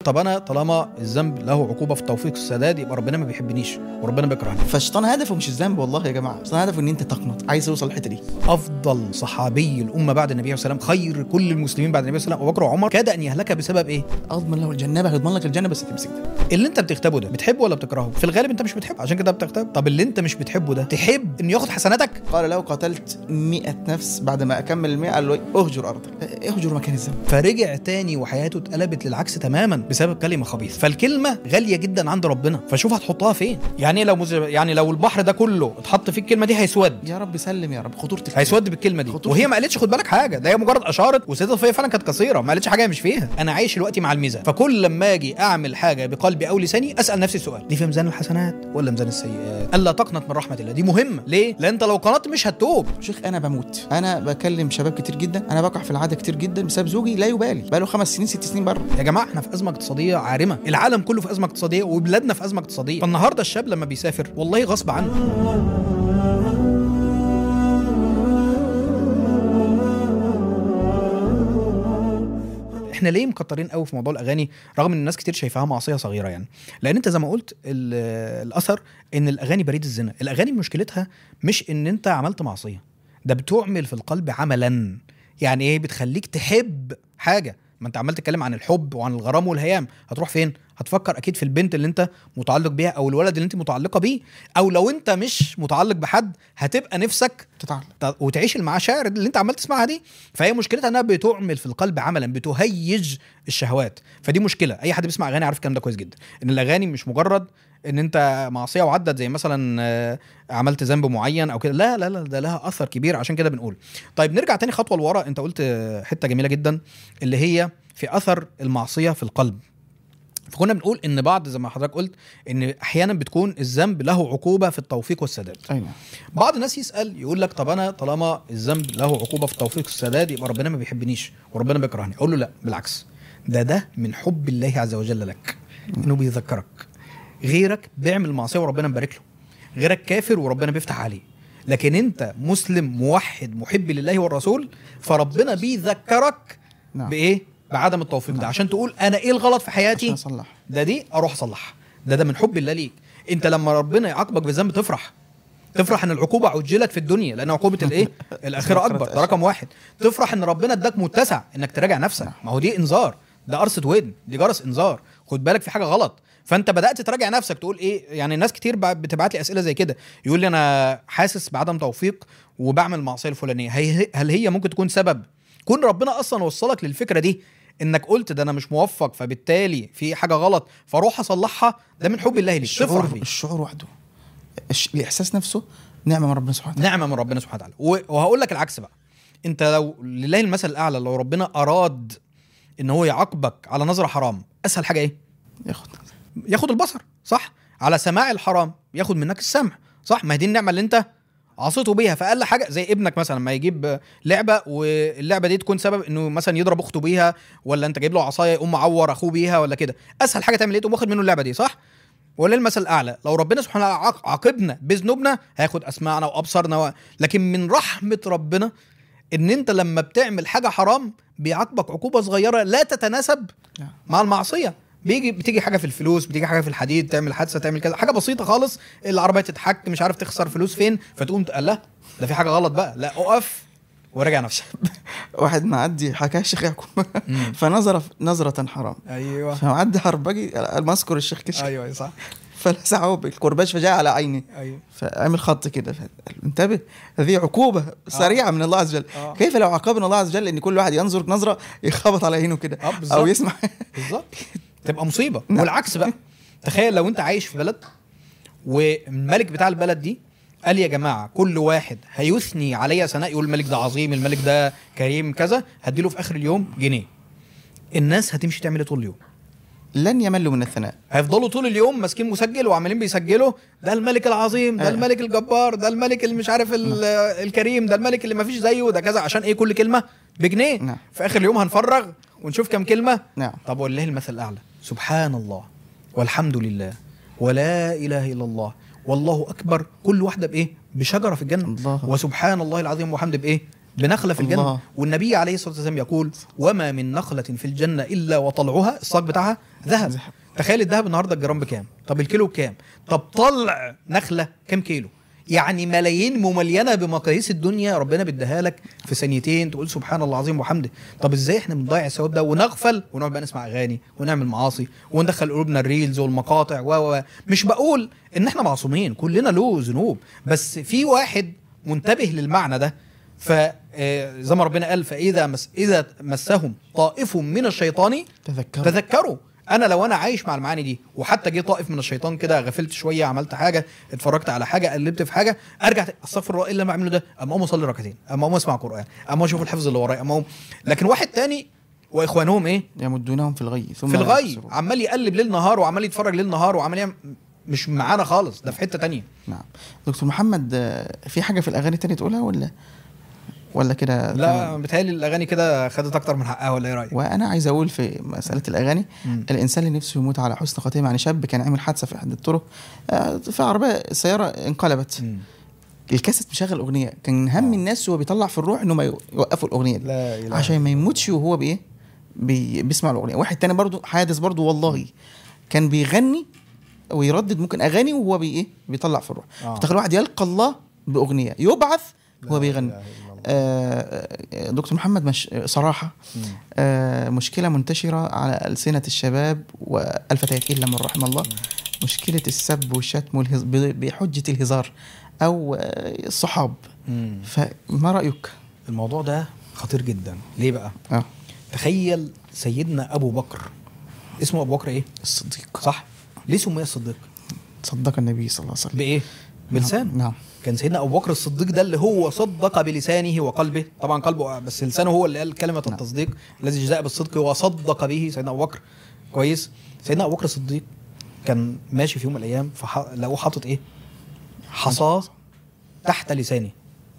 طب انا طالما الذنب له عقوبه في التوفيق والسداد يبقى ربنا ما بيحبنيش وربنا بيكرهني فالشيطان هدفه مش الذنب والله يا جماعه الشيطان هدفه ان انت تقنط عايز توصل للحته دي افضل صحابي الامه بعد النبي صلى الله عليه وسلم خير كل المسلمين بعد النبي صلى الله عليه وسلم ابو بكر وعمر كاد ان يهلك بسبب ايه اضمن له الجنه هيضمن لك الجنه بس تمسك ده اللي انت بتغتابه ده بتحبه ولا بتكرهه في الغالب انت مش بتحبه عشان كده بتغتاب طب اللي انت مش بتحبه ده تحب انه ياخد حسناتك قال لو قتلت مئة نفس بعد ما اكمل المئة قال له إيه؟ اهجر ارضك اهجر مكان الذنب فرجع تاني وحياته اتقلبت للعكس تماما بسبب كلمه خبيثه فالكلمه غاليه جدا عند ربنا فشوف هتحطها فين يعني لو مز... يعني لو البحر ده كله اتحط فيه الكلمه دي هيسود يا رب سلم يا رب خطوره الكلمة. هيسود بالكلمه دي خطوط. وهي ما قالتش خد بالك حاجه ده هي مجرد اشارت وسيده الصفيه فعلا كانت قصيره ما قالتش حاجه هي مش فيها انا عايش دلوقتي مع الميزان فكل لما اجي اعمل حاجه بقلبي او لساني اسال نفسي سؤال دي في ميزان الحسنات ولا ميزان السيئات الا تقنط من رحمه الله دي مهمه ليه لان انت لو قنطت مش هتتوب شيخ انا بموت انا بكلم شباب كتير جدا انا بقع في العاده كتير جدا بسبب زوجي لا يبالي بقاله خمس سنين ست سنين بره يا جماعه احنا في ازمه اقتصاديه عارمه العالم كله في ازمه اقتصاديه وبلادنا في ازمه اقتصاديه فالنهارده الشاب لما بيسافر والله غصب عنه احنا ليه مكترين قوي في موضوع الاغاني رغم ان الناس كتير شايفاها معصيه صغيره يعني لان انت زي ما قلت ال- الاثر ان الاغاني بريد الزنا الاغاني مشكلتها مش ان انت عملت معصيه ده بتعمل في القلب عملا يعني ايه بتخليك تحب حاجه ما انت عمال تتكلم عن الحب وعن الغرام والهيام هتروح فين هتفكر اكيد في البنت اللي انت متعلق بيها او الولد اللي انت متعلقه بيه او لو انت مش متعلق بحد هتبقى نفسك تتعلم ت- وتعيش المشاعر اللي انت عمال تسمعها دي فهي مشكلتها انها بتعمل في القلب عملا بتهيج الشهوات فدي مشكله اي حد بيسمع اغاني عارف الكلام ده كويس جدا ان الاغاني مش مجرد ان انت معصيه وعدت زي مثلا آه، عملت ذنب معين او كده لا لا لا ده لها اثر كبير عشان كده بنقول طيب نرجع تاني خطوه لورا انت قلت آه، حته جميله جدا اللي هي في اثر المعصيه في القلب فكنا بنقول ان بعض زي ما حضرتك قلت ان احيانا بتكون الذنب له عقوبه في التوفيق والسداد ايوه بعض الناس يسال يقول لك طب انا طالما الذنب له عقوبه في التوفيق والسداد يبقى ربنا ما بيحبنيش وربنا بيكرهني اقول له لا بالعكس ده ده من حب الله عز وجل لك انه بيذكرك غيرك بيعمل معصيه وربنا مبارك له غيرك كافر وربنا بيفتح عليه لكن انت مسلم موحد محب لله والرسول فربنا بيذكرك نعم. بايه بعدم التوفيق ده عشان تقول انا ايه الغلط في حياتي عشان اصلح ده دي اروح اصلحها ده ده من حب الله ليك انت لما ربنا يعاقبك بذنب تفرح تفرح ان العقوبه عجلت في الدنيا لان عقوبه الايه الاخره اكبر ده رقم واحد تفرح ان ربنا اداك متسع انك تراجع نفسك ما هو دي انذار ده قرصه ودن دي جرس انذار خد بالك في حاجه غلط فانت بدات تراجع نفسك تقول ايه يعني ناس كتير بع- بتبعت لي اسئله زي كده يقول لي انا حاسس بعدم توفيق وبعمل المعصيه الفلانيه هي هل هي ممكن تكون سبب كون ربنا اصلا وصلك للفكره دي انك قلت ده انا مش موفق فبالتالي في حاجه غلط فاروح اصلحها ده من حب الله ليك تفرح الشعور بيه الشعور وحده الش... الاحساس نفسه نعمه من ربنا سبحانه وتعالى نعمه من ربنا سبحانه وتعالى و- وهقول لك العكس بقى انت لو لله المثل الاعلى لو ربنا اراد ان هو يعاقبك على نظره حرام اسهل حاجه ايه ياخد ياخد البصر صح على سماع الحرام ياخد منك السمع صح ما هي دي النعمه اللي انت عصيته بيها فاقل حاجه زي ابنك مثلا ما يجيب لعبه واللعبه دي تكون سبب انه مثلا يضرب اخته بيها ولا انت جايب له عصايه يقوم معور اخوه بيها ولا كده اسهل حاجه تعمل ايه تقوم واخد منه اللعبه دي صح وللمثل الاعلى لو ربنا سبحانه وتعالى عاق- عاقبنا بذنوبنا هياخد اسماعنا وابصارنا و... لكن من رحمه ربنا ان انت لما بتعمل حاجه حرام بيعاقبك عقوبه صغيره لا تتناسب نعم. مع المعصيه بيجي بتيجي حاجه في الفلوس بتيجي حاجه في الحديد تعمل حادثه تعمل كذا حاجه بسيطه خالص العربيه تتحك مش عارف تخسر فلوس فين فتقوم تقول لا ده في حاجه غلط بقى لا اقف وراجع نفسك واحد معدي حكاه الشيخ يعقوب فنظر نظرة حرام ايوه فمعدي حربجي المذكر الشيخ كشك ايوه صح فلسعه بالكرباج فجاء على عيني ايوه فعمل خط كده فقال انتبه هذه عقوبة سريعة من الله عز وجل آه. كيف لو عاقبنا الله عز وجل ان كل واحد ينظر نظرة يخبط على عينه كده آه، بالظبط. او يسمع بالظبط تبقى مصيبه نعم. والعكس بقى تخيل لو انت عايش في بلد والملك بتاع البلد دي قال يا جماعه كل واحد هيثني عليا ثناء يقول الملك ده عظيم الملك ده كريم كذا هديله في اخر اليوم جنيه الناس هتمشي تعمل ايه طول اليوم لن يملوا من الثناء هيفضلوا طول اليووم ماسكين مسجل وعمالين بيسجلوا ده الملك العظيم ده آه. الملك الجبار ده الملك اللي مش عارف ال- الكريم ده الملك اللي ما فيش زيه ده كذا عشان ايه كل كلمه بجنيه نعم. في اخر اليوم هنفرغ ونشوف كام كلمه نعم طب والله المثل الاعلى سبحان الله والحمد لله ولا اله الا الله والله اكبر كل واحده بايه بشجره في الجنه الله. وسبحان الله العظيم وحمد بايه بنخله في الجنه الله. والنبي عليه الصلاه والسلام يقول وما من نخله في الجنه الا وطلعها الصاج بتاعها ذهب ذهب. تخيل الذهب النهارده الجرام بكام طب الكيلو بكام طب طلع نخله كام كيلو يعني ملايين مملينه بمقاييس الدنيا ربنا بيديها لك في ثانيتين تقول سبحان الله العظيم وحمده طب ازاي احنا بنضيع الثواب ده ونغفل ونقعد بقى نسمع اغاني ونعمل معاصي وندخل قلوبنا الريلز والمقاطع و و و. مش بقول ان احنا معصومين كلنا له ذنوب بس في واحد منتبه للمعنى ده ف آه، زي ما ربنا قال فاذا مس اذا مسهم طائف من الشيطان تذكر تذكروا انا لو انا عايش مع المعاني دي وحتى جه طائف من الشيطان كده غفلت شويه عملت حاجه اتفرجت على حاجه قلبت في حاجه ارجع ت- استغفر الله ايه اللي انا بعمله ده اما اقوم اصلي ركعتين اما اقوم اسمع قران اما اشوف الحفظ اللي ورايا اما اقوم لكن واحد تاني واخوانهم ايه يمدونهم في الغي ثم في لا الغي يقصرون. عمال يقلب ليل نهار وعمال يتفرج ليل نهار وعمال يعمل مش معانا خالص ده في حته تانية نعم دكتور محمد آه، في حاجه في الاغاني تانية تقولها ولا ولا كده لا تمام؟ بيتهيألي الاغاني كده خدت اكتر من حقها ولا ايه رايك؟ وانا عايز اقول في مساله الاغاني مم. الانسان اللي نفسه يموت على حسن خاتمه يعني شاب كان عامل حادثه في احد الطرق آه، في عربيه السياره انقلبت مم. الكاسيت مشغل اغنيه كان هم الناس وهو بيطلع في الروح انهم يوقفوا الاغنيه دي لا إله عشان ما يموتش وهو بايه بي بيسمع الاغنيه واحد تاني برضو حادث برضو والله كان بيغني ويردد ممكن اغاني وهو بي ايه بيطلع في الروح آه. فتخيل واحد يلقى الله باغنيه يبعث وهو لا بيغني إله إلا الله. آه آه، دكتور محمد مش صراحه مم. آه مشكله منتشره على السنه الشباب والفتيات الا من رحم الله مشكله السب والشتم والهز... ب- بحجه الهزار او آه، الصحاب مم. فما رايك؟ الموضوع ده خطير جدا ليه بقى اه تخيل سيدنا ابو بكر اسمه ابو بكر ايه الصديق صح ليه سمي الصديق صدق النبي صلى الله عليه وسلم بايه بلسانه نعم كان سيدنا ابو بكر الصديق ده اللي هو صدق بلسانه وقلبه طبعا قلبه بس لسانه هو اللي قال كلمه نعم. التصديق الذي جاء بالصدق وصدق به سيدنا ابو بكر كويس سيدنا ابو بكر الصديق كان ماشي في يوم من الايام فلقوه حاطط ايه حصاه تحت لسانه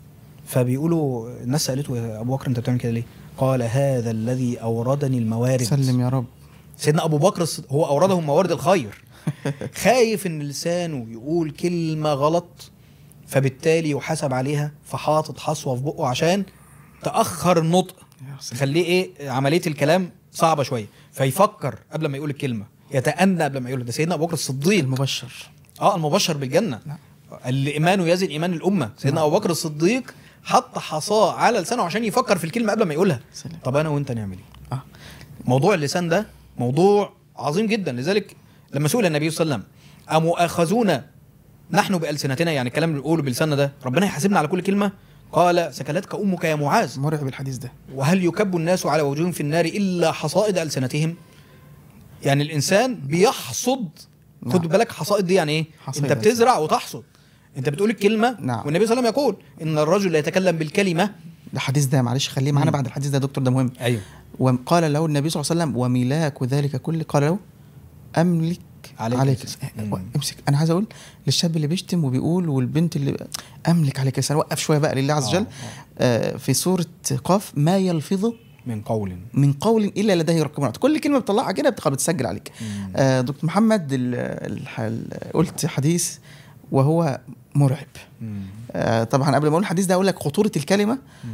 فبيقولوا الناس سالته يا ابو بكر انت بتعمل كده ليه قال هذا الذي اوردني الموارد سلم يا رب سيدنا ابو بكر الصد- هو اوردهم موارد الخير خايف ان لسانه يقول كلمه غلط فبالتالي يحاسب عليها فحاطط حصوه في بقه عشان تاخر النطق تخليه ايه عمليه الكلام صعبه شويه فيفكر قبل ما يقول الكلمه يتأنى قبل ما يقول ده سيدنا ابو بكر الصديق المبشر اه المبشر بالجنه نعم. اللي ايمانه يزن ايمان الامه سيدنا ابو بكر الصديق حط حصاه على لسانه عشان يفكر في الكلمه قبل ما يقولها سلام. طب انا وانت نعمل ايه اه موضوع اللسان ده موضوع عظيم جدا لذلك لما سئل النبي صلى الله عليه وسلم أمؤاخذون نحن بألسنتنا يعني الكلام اللي بنقوله بلساننا ده ربنا يحاسبنا على كل كلمة قال سكلتك أمك يا معاذ مرعب الحديث ده وهل يكب الناس على وجوههم في النار إلا حصائد ألسنتهم يعني الإنسان بيحصد خد نعم. بالك حصائد دي يعني إيه حصائد أنت بتزرع وتحصد أنت بتقول الكلمة نعم. والنبي صلى الله عليه وسلم يقول إن الرجل لا يتكلم بالكلمة الحديث ده معلش خليه معانا مم. بعد الحديث ده يا دكتور ده مهم أيوه وقال له النبي صلى الله عليه وسلم وملاك ذلك كله قال له املك عليك عليك, لسان. عليك. مم. امسك انا عايز اقول للشاب اللي بيشتم وبيقول والبنت اللي املك عليك لسان وقف شويه بقى لله عز آه، وجل آه في سوره قاف ما يلفظ من قول من قول الا لديه رقم عتيد. كل كلمه بتطلعها كده بتبقى بتسجل عليك مم. آه دكتور محمد ال ال ال قلت حديث وهو مرعب مم. آه طبعا قبل ما اقول الحديث ده اقول لك خطوره الكلمه مم.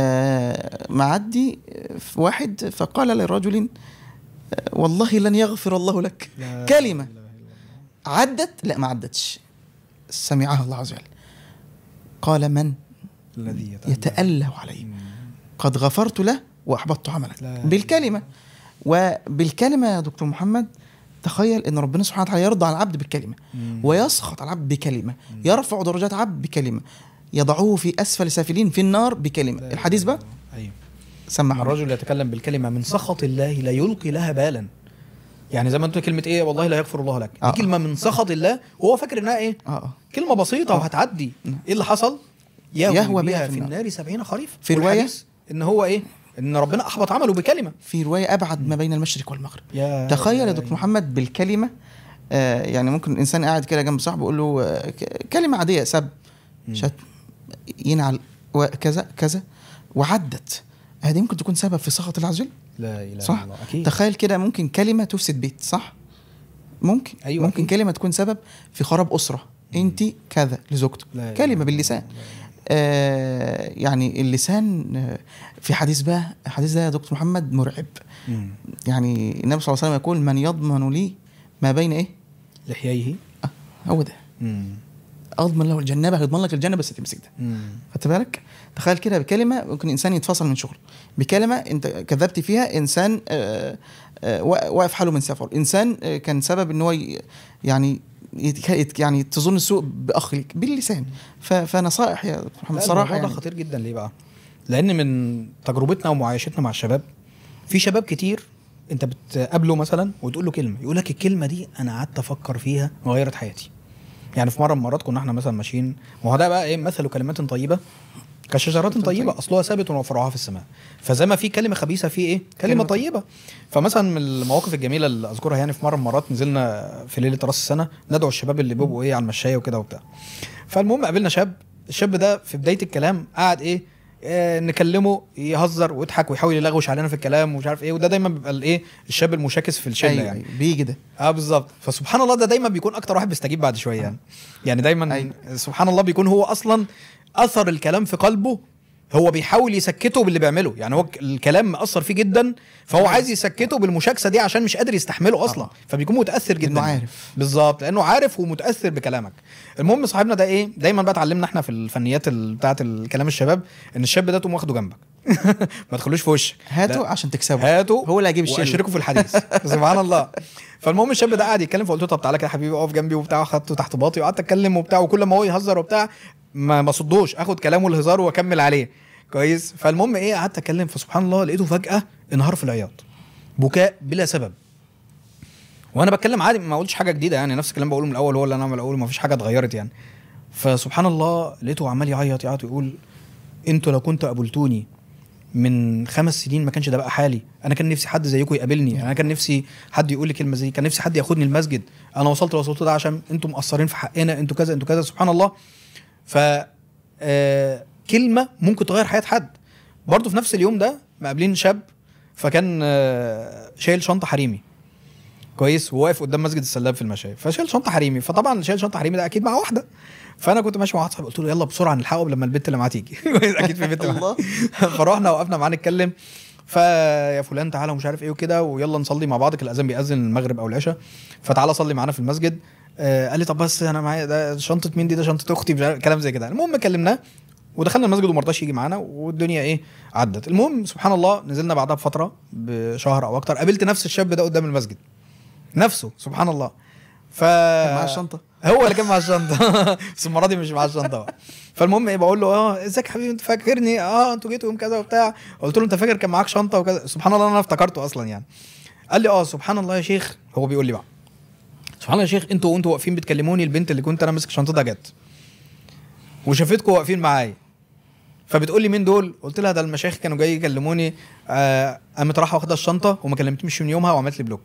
آه معدي في واحد فقال لرجل آه، والله لن يغفر الله لك لا كلمه إله إلا الله. عدت لا ما عدتش سمعها الله عز وجل قال من الذي يتألم يتأله عليه مم. قد غفرت له واحبطت عملك لا. بالكلمه وبالكلمه يا دكتور محمد تخيل ان ربنا سبحانه وتعالى يرضى على العبد بالكلمه مم. ويسخط على العبد بكلمه يرفع درجات عبد بكلمه يضعوه في اسفل سافلين في النار بكلمه لا الحديث بقى ايوه سمع الرجل يتكلم بالكلمه من سخط الله لا يلقي لها بالا يعني زي ما انت كلمه ايه والله لا يغفر الله لك آه. دي كلمه من سخط الله وهو فاكر انها ايه اه اه كلمه بسيطه وهتعدي ايه اللي حصل يهوي, يهوى بها بها في في النار سبعين خريف في رواية؟ والحديث ان هو ايه ان ربنا احبط عمله بكلمه في روايه ابعد ما بين المشرق والمغرب يا تخيل يا يا- دكتور محمد بالكلمه آه يعني ممكن الانسان قاعد كده جنب صاحبه يقول له آه ك- كلمه عاديه سب مم. شتم ينعل وكذا كذا وعدت هذه ممكن تكون سبب في سخط الله عز وجل لا اله صح الا الله اكيد تخيل كده ممكن كلمه تفسد بيت صح ممكن أيوة ممكن أكيد. كلمه تكون سبب في خراب اسره انت كذا لزوجته لا إله كلمه إلا باللسان آه يعني اللسان آه، في حديث بقى الحديث ده يا دكتور محمد مرعب مم. يعني النبي صلى الله عليه وسلم يقول من يضمن لي ما بين ايه لحييه آه هو ده مم. اضمن له الجنه بقى يضمن لك الجنه بس تمسك ده مم. خدت بالك تخيل كده بكلمه ممكن انسان يتفصل من شغله بكلمه انت كذبت فيها انسان آه، آه، وا- واقف حاله من سفر انسان آه، كان سبب ان هو ي- يعني يت- يت- يعني تظن السوء باخ لك باللسان ف- فنصائح يا دكتور محمد لا، صراحه الموضوع ده يعني خطير جدا ليه بقى؟ لان من تجربتنا ومعايشتنا مع الشباب في شباب كتير انت بتقابله مثلا وتقول له كلمه يقول لك الكلمه دي انا قعدت افكر فيها وغيرت حياتي يعني في مره من المرات كنا احنا مثلا ماشيين ما هو ده بقى ايه مثل كلمات طيبه كشجرات طيبه اصلها ثابت وفرعها في السماء فزي ما في كلمه خبيثه في ايه كلمه كلمة طيبه فمثلا من المواقف الجميله اللي اذكرها يعني في مره من المرات نزلنا في ليله راس السنه ندعو الشباب اللي بيبقوا ايه على المشايه وكده وبتاع فالمهم قابلنا شاب الشاب ده في بدايه الكلام قعد ايه آه نكلمه يهزر ويضحك ويحاول يلغوش علينا في الكلام ومش عارف ايه وده دايما بيبقى الايه الشاب المشاكس في الشله أيوة يعني أيوة بيجي ده اه بالظبط فسبحان الله ده دايما بيكون اكتر واحد بيستجيب بعد شويه يعني يعني دايما أيوة. سبحان الله بيكون هو اصلا اثر الكلام في قلبه هو بيحاول يسكته باللي بيعمله يعني هو ك- الكلام مأثر فيه جدا فهو عايز يسكته بالمشاكسه دي عشان مش قادر يستحمله اصلا آه. فبيكون متاثر جدا لأنه عارف. بالظبط لانه عارف ومتاثر بكلامك المهم صاحبنا ده ايه دايما بقى اتعلمنا احنا في الفنيات ال- بتاعه الكلام الشباب ان الشاب ده تقوم واخده جنبك ما تخلوش في وشك هاته لا. عشان تكسبه هاته هو اللي هيجيب الشله واشركه في الحديث سبحان الله فالمهم الشاب ده قاعد يتكلم فقلت له طب تعالى كده يا حبيبي اقف جنبي وبتاع خدته تحت باطي وقعدت اتكلم وبتاع وكل ما هو يهزر وبتاع ما ما صدوش اخد كلامه الهزار واكمل عليه كويس فالمهم ايه قعدت اتكلم فسبحان الله لقيته فجاه انهار في العياط بكاء بلا سبب وانا بتكلم عادي ما قلتش حاجه جديده يعني نفس الكلام بقوله من الاول هو اللي انا عمال اقوله ما فيش حاجه اتغيرت يعني فسبحان الله لقيته عمال يعيط يعيط ويقول انتوا لو كنتوا قابلتوني من خمس سنين ما كانش ده بقى حالي انا كان نفسي حد زيكم يقابلني انا كان نفسي حد يقول لي كلمه زي كان نفسي حد ياخدني المسجد انا وصلت اللي وصلت ده عشان انتوا مقصرين في حقنا انتوا كذا انتوا كذا سبحان الله ف آه، كلمه ممكن تغير حياه حد برضه في نفس اليوم ده مقابلين شاب فكان آه، شايل شنطه حريمي كويس وواقف قدام مسجد السلام في المشاية فشايل شنطه حريمي فطبعا شايل شنطه حريمي ده اكيد مع واحده فانا كنت ماشي مع واحد صاحبي قلت له يلا بسرعه نلحقه قبل ما البنت اللي معاه تيجي كويس اكيد في بنت معاه الله فروحنا وقفنا معاه نتكلم فيا فلان تعالى ومش عارف ايه وكده ويلا نصلي مع بعض كان الاذان بيأذن المغرب او العشاء فتعالى صلي معانا في المسجد آه قال لي طب بس انا معايا ده شنطه مين دي ده شنطه اختي مش عارف كلام زي كده المهم كلمناه ودخلنا المسجد وما رضاش يجي معانا والدنيا ايه عدت المهم سبحان الله نزلنا بعدها بفتره بشهر او اكتر قابلت نفس الشاب ده قدام المسجد نفسه سبحان الله ف كان معاه الشنطه هو اللي كان مع الشنطه بس المره دي مش مع الشنطه بقى فالمهم ايه بقول له اه ازيك يا حبيبي انت فاكرني اه انتوا جيتوا يوم كذا وبتاع قلت له انت فاكر كان معاك شنطه وكذا سبحان الله انا افتكرته اصلا يعني قال لي اه سبحان الله يا شيخ هو بيقول لي بقى سبحان الله يا شيخ انتوا وانتوا واقفين بتكلموني البنت اللي كنت انا ماسك شنطتها جت وشافتكم واقفين معايا فبتقول لي مين دول؟ قلت لها ده المشايخ كانوا جاي يكلموني آه، قامت رايحه واخده الشنطه وما كلمتنيش من يومها وعملت لي بلوك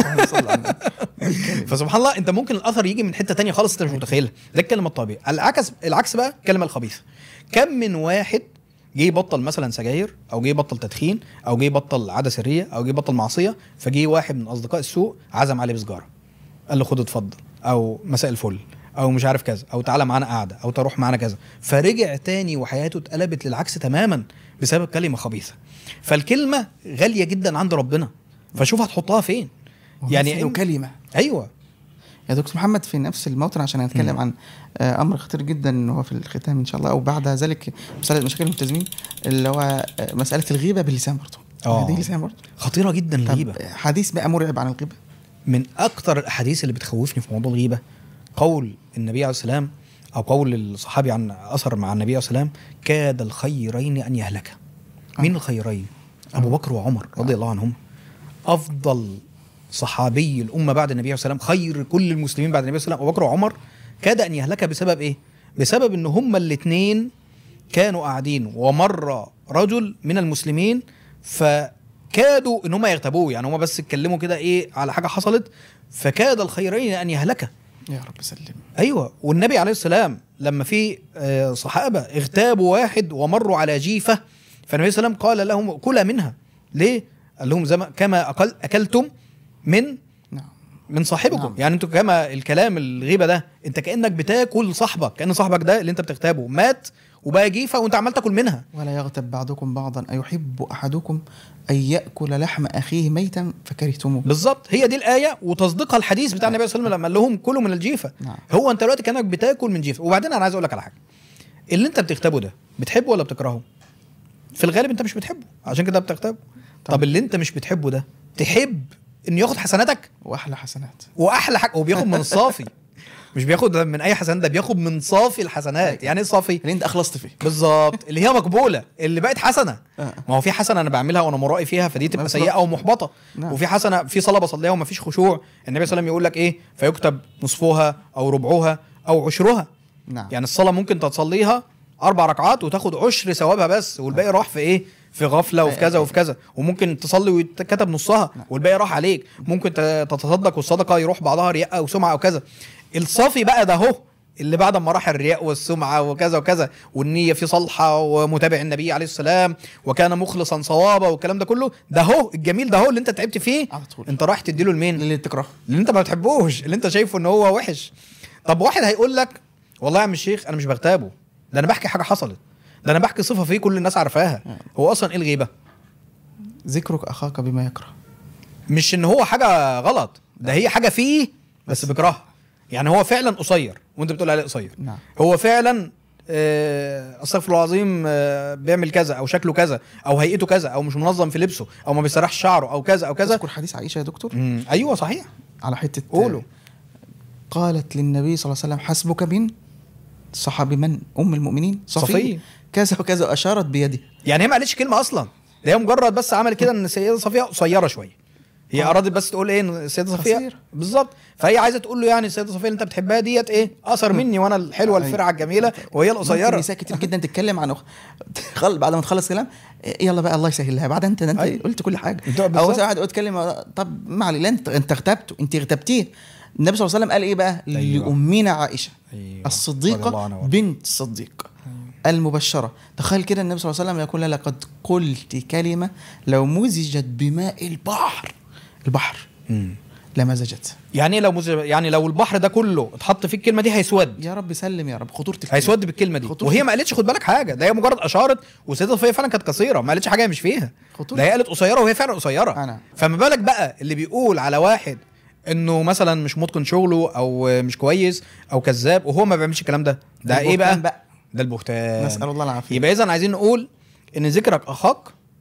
فسبحان الله انت ممكن الاثر يجي من حته تانية خالص انت مش متخيلها ده الكلمه الطبيعي العكس العكس بقى الكلمه الخبيثه كم من واحد جه يبطل مثلا سجاير او جه يبطل تدخين او جه يبطل عاده سريه او جه يبطل معصيه فجه واحد من اصدقاء السوء عزم عليه بسجاره قال له خد اتفضل او مساء الفل او مش عارف كذا او تعالى معانا قعده او تروح معانا كذا فرجع تاني وحياته اتقلبت للعكس تماما بسبب كلمه خبيثه فالكلمه غاليه جدا عند ربنا فشوف هتحطها فين يعني يعني كلمه ايوه يا دكتور محمد في نفس الموطن عشان نتكلم مم. عن آه، امر خطير جدا هو في الختام ان شاء الله او بعد ذلك مساله مشاكل الملتزمين اللي هو آه، مساله الغيبه باللسان برضه آه. دي لسان برضه خطيره جدا طب الغيبه آه، حديث بقى مرعب عن الغيبه من اكتر الاحاديث اللي بتخوفني في موضوع الغيبه قول النبي عليه السلام او قول الصحابي عن اثر مع النبي عليه السلام كاد الخيرين ان يهلكا مين الخيرين ابو بكر وعمر رضي الله عنهم افضل صحابي الامه بعد النبي عليه السلام خير كل المسلمين بعد النبي عليه السلام ابو بكر وعمر كاد ان يهلك بسبب ايه بسبب ان هما الاثنين كانوا قاعدين ومر رجل من المسلمين فكادوا ان هم يغتابوه يعني هم بس اتكلموا كده ايه على حاجه حصلت فكاد الخيرين ان يهلكا يا رب سلم ايوه والنبي عليه السلام لما في آه، صحابه اغتابوا واحد ومروا على جيفه فالنبي صلى الله عليه وسلم قال لهم كلا منها ليه؟ قال لهم زي ما كما أكل اكلتم من نعم من صاحبكم نعم. يعني انتوا كما الكلام الغيبه ده انت كانك بتاكل صاحبك كان صاحبك ده اللي انت بتغتابه مات وبقى جيفه وانت عمال تاكل منها ولا يغتب بعضكم بعضا أيحب أحدكم أن يأكل لحم أخيه ميتا فكرهتموه بالظبط هي دي الايه وتصديقها الحديث بتاع النبي صلى الله عليه وسلم لما قال لهم كلوا من الجيفه نعم. هو انت دلوقتي كانك بتاكل من جيفه وبعدين انا عايز اقول لك على حاجه اللي انت بتغتابه ده بتحبه ولا بتكرهه في الغالب انت مش بتحبه عشان كده بتغتابه طب اللي انت مش بتحبه ده تحب انه ياخد حسناتك وأحلى حسنات واحلى حاجه هو بياخد من صافي مش بياخد من اي حسنات ده بياخد من صافي الحسنات يعني ايه صافي اللي أنت أخلصت فيه بالظبط اللي هي مقبوله اللي بقت حسنه آه. ما هو في حسنه انا بعملها وانا مرائي فيها فدي تبقى بالظبط. سيئه او محبطه نعم. وفي حسنه في صلاه بصليها وما فيش خشوع النبي صلى الله عليه وسلم يقول لك ايه فيكتب نصفها او ربعها او عشرها نعم يعني الصلاه ممكن تصليها اربع ركعات وتاخد عشر ثوابها بس والباقي راح في ايه في غفله وفي كذا وفي كذا وممكن تصلي ويتكتب نصها والباقي راح عليك ممكن ت- تتصدق والصدقه يروح بعضها رياء او سمعه او كذا الصافي بقى ده اهو اللي بعد ما راح الرياء والسمعه وكذا وكذا والنيه في صالحه ومتابع النبي عليه السلام وكان مخلصا صوابا والكلام ده كله ده هو الجميل ده هو اللي انت تعبت فيه على طول. انت رايح تديله لمين؟ اللي تكرهه اللي انت ما بتحبوش اللي انت شايفه ان هو وحش طب واحد هيقول لك والله يا عم الشيخ انا مش بغتابه ده انا بحكي حاجه حصلت ده انا بحكي صفه فيه كل الناس عارفاها هو اصلا ايه الغيبه ذكرك أخاك بما يكره مش ان هو حاجه غلط ده هي حاجه فيه بس بيكرهها يعني هو فعلا قصير وانت بتقول عليه قصير نعم هو فعلا آه، استغفر الله العظيم آه، بيعمل كذا او شكله كذا او هيئته كذا او مش منظم في لبسه او ما بيسرحش شعره او كذا او كذا تذكر حديث عائشة يا دكتور مم، ايوه صحيح على حتة قولوا قالت للنبي صلى الله عليه وسلم حسبك من صحابي من أم المؤمنين صفية. كذا وكذا وأشارت بيده يعني هي ما قالتش كلمه اصلا ده هي مجرد بس عملت كده ان السيده صفيه قصيره شويه هي آه. ارادت بس تقول ايه ان السيده صفيه قصيرة. بالظبط فهي عايزه تقول له يعني السيده صفيه اللي انت بتحبها ديت ايه اقصر مني وانا الحلوه أيوة. الفرعه الجميله وهي ممكن القصيره نساء كتير جدا تتكلم عن أخ... خل... بعد ما تخلص كلام إيه، يلا بقى الله يسهلها بعد انت ده انت أيوة. قلت كل حاجه انت او بالظبط. مثلا واحد يقول تكلم طب ما علي لا انت انت اغتبته انت اغتبتيه النبي صلى الله عليه وسلم قال ايه بقى أيوة. لامنا عائشه أيوة. رضي الله الصديقه عنها وارضاها. بنت الصديق المبشره تخيل كده النبي صلى الله عليه وسلم يقول لها لقد قلت كلمه لو مزجت بماء البحر البحر مم. لمزجت يعني إيه لو مز... يعني لو البحر ده كله اتحط فيه الكلمه دي هيسود يا رب سلم يا رب خطوره الكلمة. هيسود بالكلمه دي خطورة وهي ما قالتش خد بالك حاجه ده هي مجرد اشارت والسيده صفيه فعلا كانت قصيره ما قالتش حاجه هي مش فيها خطورة. ده هي قالت قصيره وهي فعلا قصيره أنا. فما بالك بقى اللي بيقول على واحد انه مثلا مش متقن شغله او مش كويس او كذاب وهو ما بيعملش الكلام ده ده ايه بقى, البهتان بقى. ده البهتان نسال الله العافيه يبقى اذا عايزين نقول ان ذكرك اخاك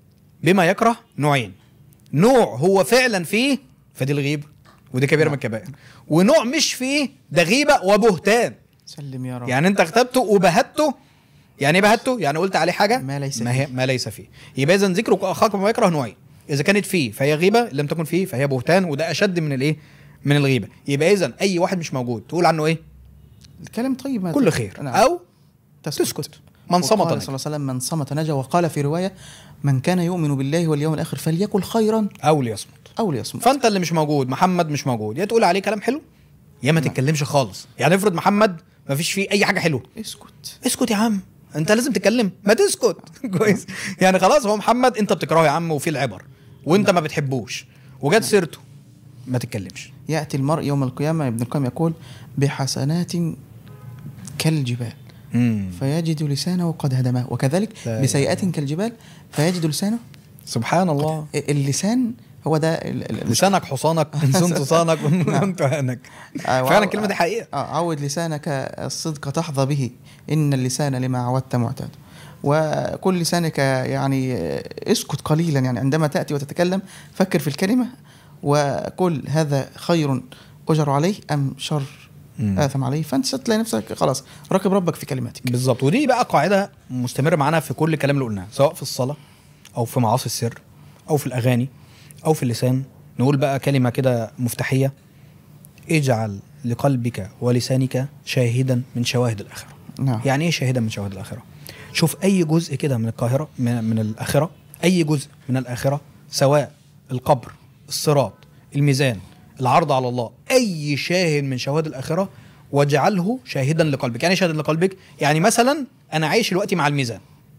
بما يكره نوعين نوع هو فعلا فيه فدي الغيبه ودي كبيره من الكبائر ونوع مش فيه ده غيبه وبهتان سلم يا رب يعني انت اغتبته وبهته يعني ايه بهته يعني قلت عليه حاجه ما ليس ما, هي ما ليس فيه يبقى اذا ذكرك اخاك بما يكره نوعين اذا كانت فيه فهي غيبه لم تكن فيه فهي بهتان وده اشد من الايه من الغيبه يبقى اذا اي واحد مش موجود تقول عنه ايه الكلام طيب ما كل خير نعم. او تسكت, تسكت من صمت وقال نجا. صلى الله عليه وسلم من صمت نجا وقال في روايه من كان يؤمن بالله واليوم الاخر فليقل خيرا او ليصمت او ليصمت فانت اللي مش موجود محمد مش موجود يا تقول عليه كلام حلو يا ما تتكلمش خالص يعني افرض محمد ما فيش فيه اي حاجه حلوه اسكت اسكت يا عم انت لازم تتكلم ما تسكت كويس يعني خلاص هو محمد انت بتكرهه يا عم وفي العبر وانت ما بتحبوش وجت سيرته ما تتكلمش ياتي المرء يوم القيامه ابن القيم يقول بحسنات كالجبال مم. فيجد لسانه قد هدمه وكذلك لا بسيئات كالجبال فيجد لسانه سبحان الله اللسان هو ده ال- ال- لسانك حصانك ان صنت صانك وان كنت هانك آه، فعلا وعو- الكلمه دي حقيقه آه، عود لسانك الصدق تحظى به إن اللسان لما عودت معتاد وكل لسانك يعني آه، اسكت قليلا يعني عندما تأتي وتتكلم فكر في الكلمة وقل هذا خير أجر عليه أم شر مم. آثم عليه فأنت ستلاقي نفسك خلاص راقب ربك في كلماتك بالظبط ودي بقى قاعده مستمره معانا في كل الكلام اللي قلناه سواء في الصلاه او في معاصي السر او في الاغاني او في اللسان نقول بقى كلمه كده مفتاحيه اجعل لقلبك ولسانك شاهدا من شواهد الاخره نعم يعني ايه شاهدا من شواهد الاخره شوف اي جزء كده من القاهره من, من الاخره اي جزء من الاخره سواء القبر الصراط الميزان العرض على الله اي شاهد من شواهد الاخره واجعله شاهدا لقلبك يعني إيه شاهدا لقلبك يعني مثلا انا عايش دلوقتي مع الميزان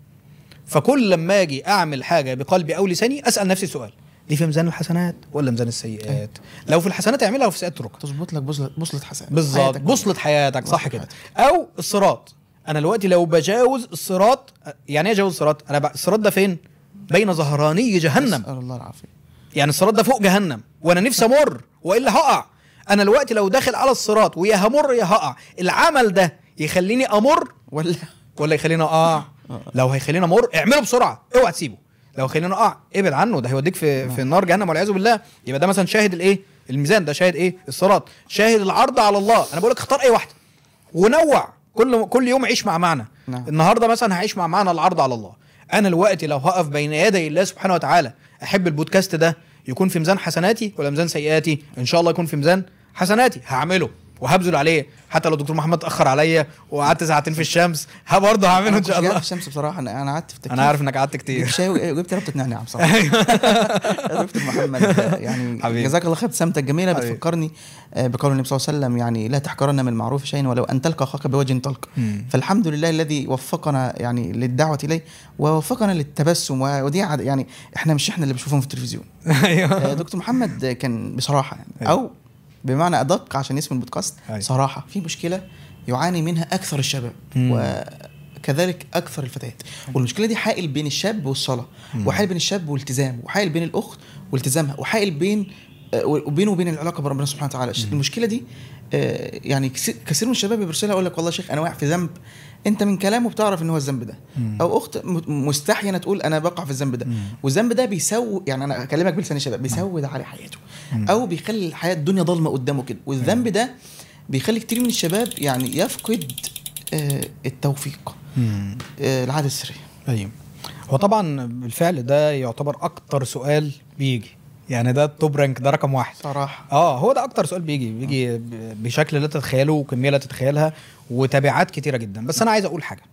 فكل لما اجي اعمل حاجه بقلبي او لساني اسال نفسي سؤال دي في ميزان الحسنات ولا ميزان السيئات لو في الحسنات اعملها وفي السيئات اتركها تظبط لك بوصلة بوصلة حسن بالظبط حياتك. بوصلة حياتك صح بوصلة كده حياتك. او الصراط انا دلوقتي لو بجاوز الصراط يعني ايه اجاوز الصراط انا ب... الصراط ده فين بين ظهراني جهنم نسال الله العافيه يعني الصراط ده فوق جهنم وانا نفسي امر والا هقع انا دلوقتي لو داخل على الصراط ويا همر يا هقع العمل ده يخليني امر ولا ولا يخليني اقع لو هيخليني امر اعمله بسرعه اوعى تسيبه لو هيخليني اقع ابعد عنه ده هيوديك في في النار جهنم والعياذ بالله يبقى ده مثلا شاهد الايه الميزان ده شاهد ايه الصراط شاهد العرض على الله انا بقول لك اختار اي واحده ونوع كل كل يوم عيش مع معنى نعم. النهارده مثلا هعيش مع معنى العرض على الله انا دلوقتي لو هقف بين يدي الله سبحانه وتعالى احب البودكاست ده يكون في ميزان حسناتي ولا ميزان سيئاتي ان شاء الله يكون في ميزان حسناتي هعمله وهبذل عليه حتى لو دكتور محمد اتاخر عليا وقعدت ساعتين في الشمس ها برضه هعمله انا ان شاء الله في الشمس بصراحه انا انا قعدت في تكييف انا عارف انك قعدت جبت كتير شاي وجبت ربطه نعناع بصراحه يا دكتور محمد يعني حبيبي. جزاك الله خير ابتسامتك جميله حبيبي. بتفكرني آه، بقول النبي صلى الله عليه وسلم يعني لا تحقرن من المعروف شيئا ولو ان تلقى اخاك بوجه طلق مم. فالحمد لله الذي وفقنا يعني للدعوه اليه ووفقنا للتبسم و- ودي عاد- يعني احنا مش احنا اللي بنشوفهم في التلفزيون آه، ايوه دكتور محمد كان بصراحه يعني أيوة. او بمعنى ادق عشان اسم البودكاست أيوة. صراحه في مشكله يعاني منها اكثر الشباب مم. وكذلك اكثر الفتيات والمشكله دي حائل بين الشاب والصلاه مم. وحائل بين الشاب والالتزام وحائل بين الاخت والتزامها وحائل بين آه، وبينه وبين العلاقه بربنا سبحانه وتعالى المشكله دي آه، يعني كس- كثير من الشباب بيرسلها يقول لك والله يا شيخ انا واقع في ذنب انت من كلامه بتعرف ان هو الذنب ده مم. او اخت م- مستحينه تقول انا بقع في الذنب ده مم. والذنب ده بيسو يعني انا اكلمك بلسان الشباب بيسود على حياته مم. او بيخلي الحياه الدنيا ضلمه قدامه كده والذنب ده بيخلي كتير من الشباب يعني يفقد آه، التوفيق مم. آه، العاده السريه ايوه هو طبعا بالفعل ده يعتبر اكتر سؤال بيجي يعني ده التوب رانك ده رقم واحد صراحه اه هو ده اكتر سؤال بيجي بيجي ب- بشكل لا تتخيله وكميه لا تتخيلها وتبعات كتيره جدا بس انا عايز اقول حاجه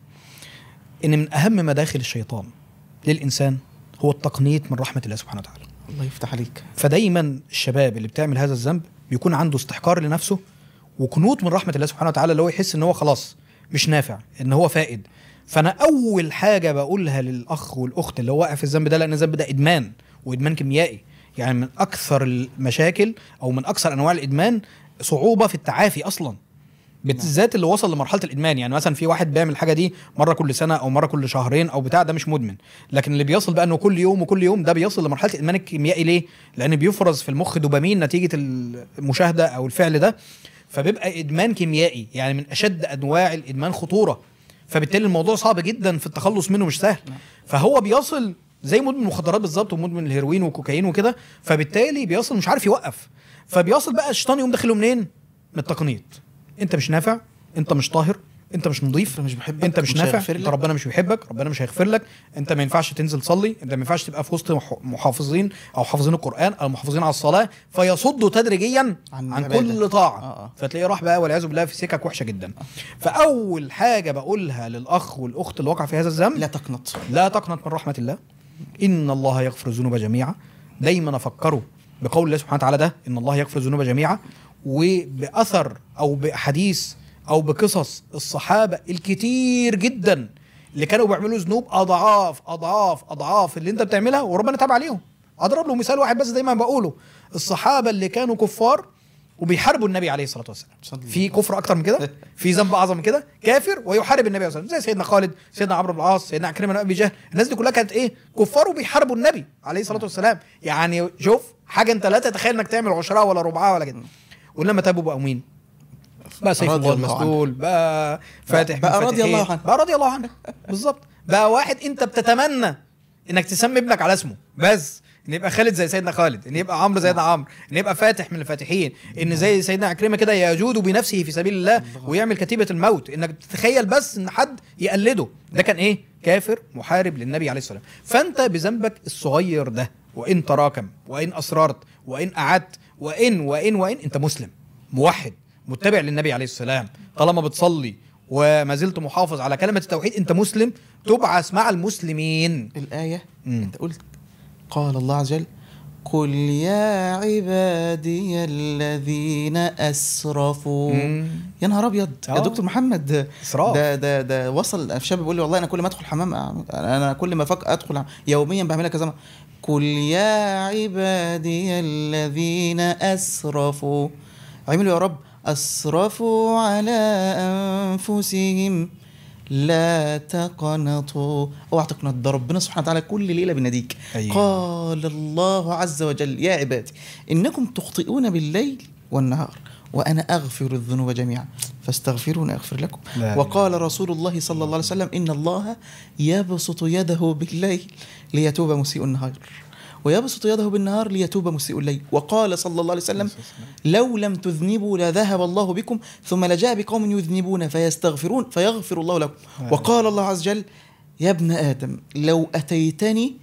ان من اهم مداخل الشيطان للانسان هو التقنيط من رحمه الله سبحانه وتعالى الله يفتح عليك فدايما الشباب اللي بتعمل هذا الذنب بيكون عنده استحقار لنفسه وقنوط من رحمه الله سبحانه وتعالى اللي هو يحس ان هو خلاص مش نافع ان هو فائد فانا اول حاجه بقولها للاخ والاخت اللي هو واقع في الذنب ده لان الذنب ده ادمان وادمان كيميائي يعني من اكثر المشاكل او من اكثر انواع الادمان صعوبه في التعافي اصلا بالذات اللي وصل لمرحله الادمان يعني مثلا في واحد بيعمل الحاجه دي مره كل سنه او مره كل شهرين او بتاع ده مش مدمن لكن اللي بيصل بقى انه كل يوم وكل يوم ده بيصل لمرحله الادمان الكيميائي ليه لان بيفرز في المخ دوبامين نتيجه المشاهده او الفعل ده فبيبقى ادمان كيميائي يعني من اشد انواع الادمان خطوره فبالتالي الموضوع صعب جدا في التخلص منه مش سهل فهو بيصل زي مدمن المخدرات بالظبط ومدمن الهيروين والكوكايين وكده فبالتالي بيصل مش عارف يوقف فبيصل بقى الشيطان يقوم داخله منين من التقنيط انت مش نافع انت مش طاهر انت مش نظيف انت مش بحبك انت مش مش نافع هيغفر انت لك. ربنا مش بيحبك ربنا مش هيغفر لك انت ما ينفعش تنزل تصلي انت ما ينفعش تبقى في وسط مح- محافظين او حافظين القران او محافظين على الصلاه فيصدوا تدريجيا عن عن, عن العبادة. كل طاعه آه، آه. فتلاقيه راح بقى والعياذ بالله في سكك وحشه جدا فاول حاجه بقولها للاخ والاخت اللي وقع في هذا الذنب لا تقنط لا تقنط من رحمة الله إن الله يغفر الذنوب جميعا دايما أفكروا بقول الله سبحانه وتعالى ده إن الله يغفر الذنوب جميعا وبأثر أو بأحاديث أو بقصص الصحابة الكتير جدا اللي كانوا بيعملوا ذنوب أضعاف أضعاف أضعاف اللي أنت بتعملها وربنا تاب عليهم أضرب له مثال واحد بس دايما بقوله الصحابة اللي كانوا كفار وبيحاربوا النبي عليه الصلاه والسلام صلى الله في كفر اكتر من كده في ذنب اعظم من كده كافر ويحارب النبي عليه الصلاه والسلام زي سيدنا خالد سيدنا عمرو بن العاص سيدنا عكرمه بن ابي جهل الناس دي كلها كانت ايه كفار وبيحاربوا النبي عليه الصلاه والسلام يعني شوف حاجه انت لا تتخيل انك تعمل عشرها ولا ربعها ولا كده ولما تابوا بقوا مين بقى سيف رضي الله الله عنه. المسلول بقى فاتح بقى من رضي فاتحين. الله عنه. بقى رضي الله عنه بالظبط بقى واحد انت بتتمنى انك تسمي ابنك على اسمه بس ان يبقى خالد زي سيدنا خالد ان يبقى عمرو زي سيدنا عمرو ان يبقى فاتح من الفاتحين ان زي سيدنا عكرمه كده يجود بنفسه في سبيل الله ويعمل كتيبه الموت انك تتخيل بس ان حد يقلده ده كان ايه كافر محارب للنبي عليه الصلاه والسلام فانت بذنبك الصغير ده وان تراكم وان اصررت وان قعدت وان وان وان انت مسلم موحد متبع للنبي عليه السلام طالما بتصلي وما زلت محافظ على كلمه التوحيد انت مسلم تبعث مع المسلمين الآية مم. أنت قلت قال الله عز وجل قل يا عبادي الذين أسرفوا مم. يا نهار أبيض يا آه. دكتور محمد إسراف. ده ده ده وصل شاب بيقول لي والله أنا كل ما أدخل حمام أعمل- أنا كل ما فك أدخل يوميا بعملها كذا مرة. قل يا عبادي الذين أسرفوا عملوا يا رب أسرفوا على أنفسهم لا تقنطوا اوعى تقنط ده ربنا سبحانه وتعالى كل ليله بيناديك أيوة. قال الله عز وجل يا عبادي انكم تخطئون بالليل والنهار وانا اغفر الذنوب جميعا فاستغفروني اغفر لكم لا وقال رسول الله صلى الله عليه وسلم ان الله يبسط يده بالليل ليتوب مسيء النهار ويبسط يده بالنهار ليتوب مسيء الليل وقال صلى الله عليه وسلم لو لم تذنبوا لذهب الله بكم ثم لجاء بقوم يذنبون فيستغفرون فيغفر الله لكم وقال الله عز وجل يا ابن آدم لو أتيتني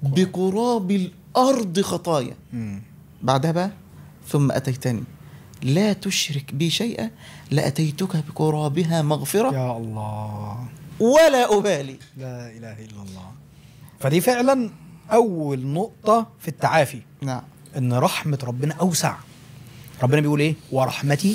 بقراب الأرض خطايا مم. بعدها بقى ثم أتيتني لا تشرك بي شيئا لأتيتك بقرابها مغفرة يا الله ولا أبالي لا اله الا الله فدي فعلا اول نقطه في التعافي نعم ان رحمه ربنا اوسع ربنا بيقول ايه ورحمتي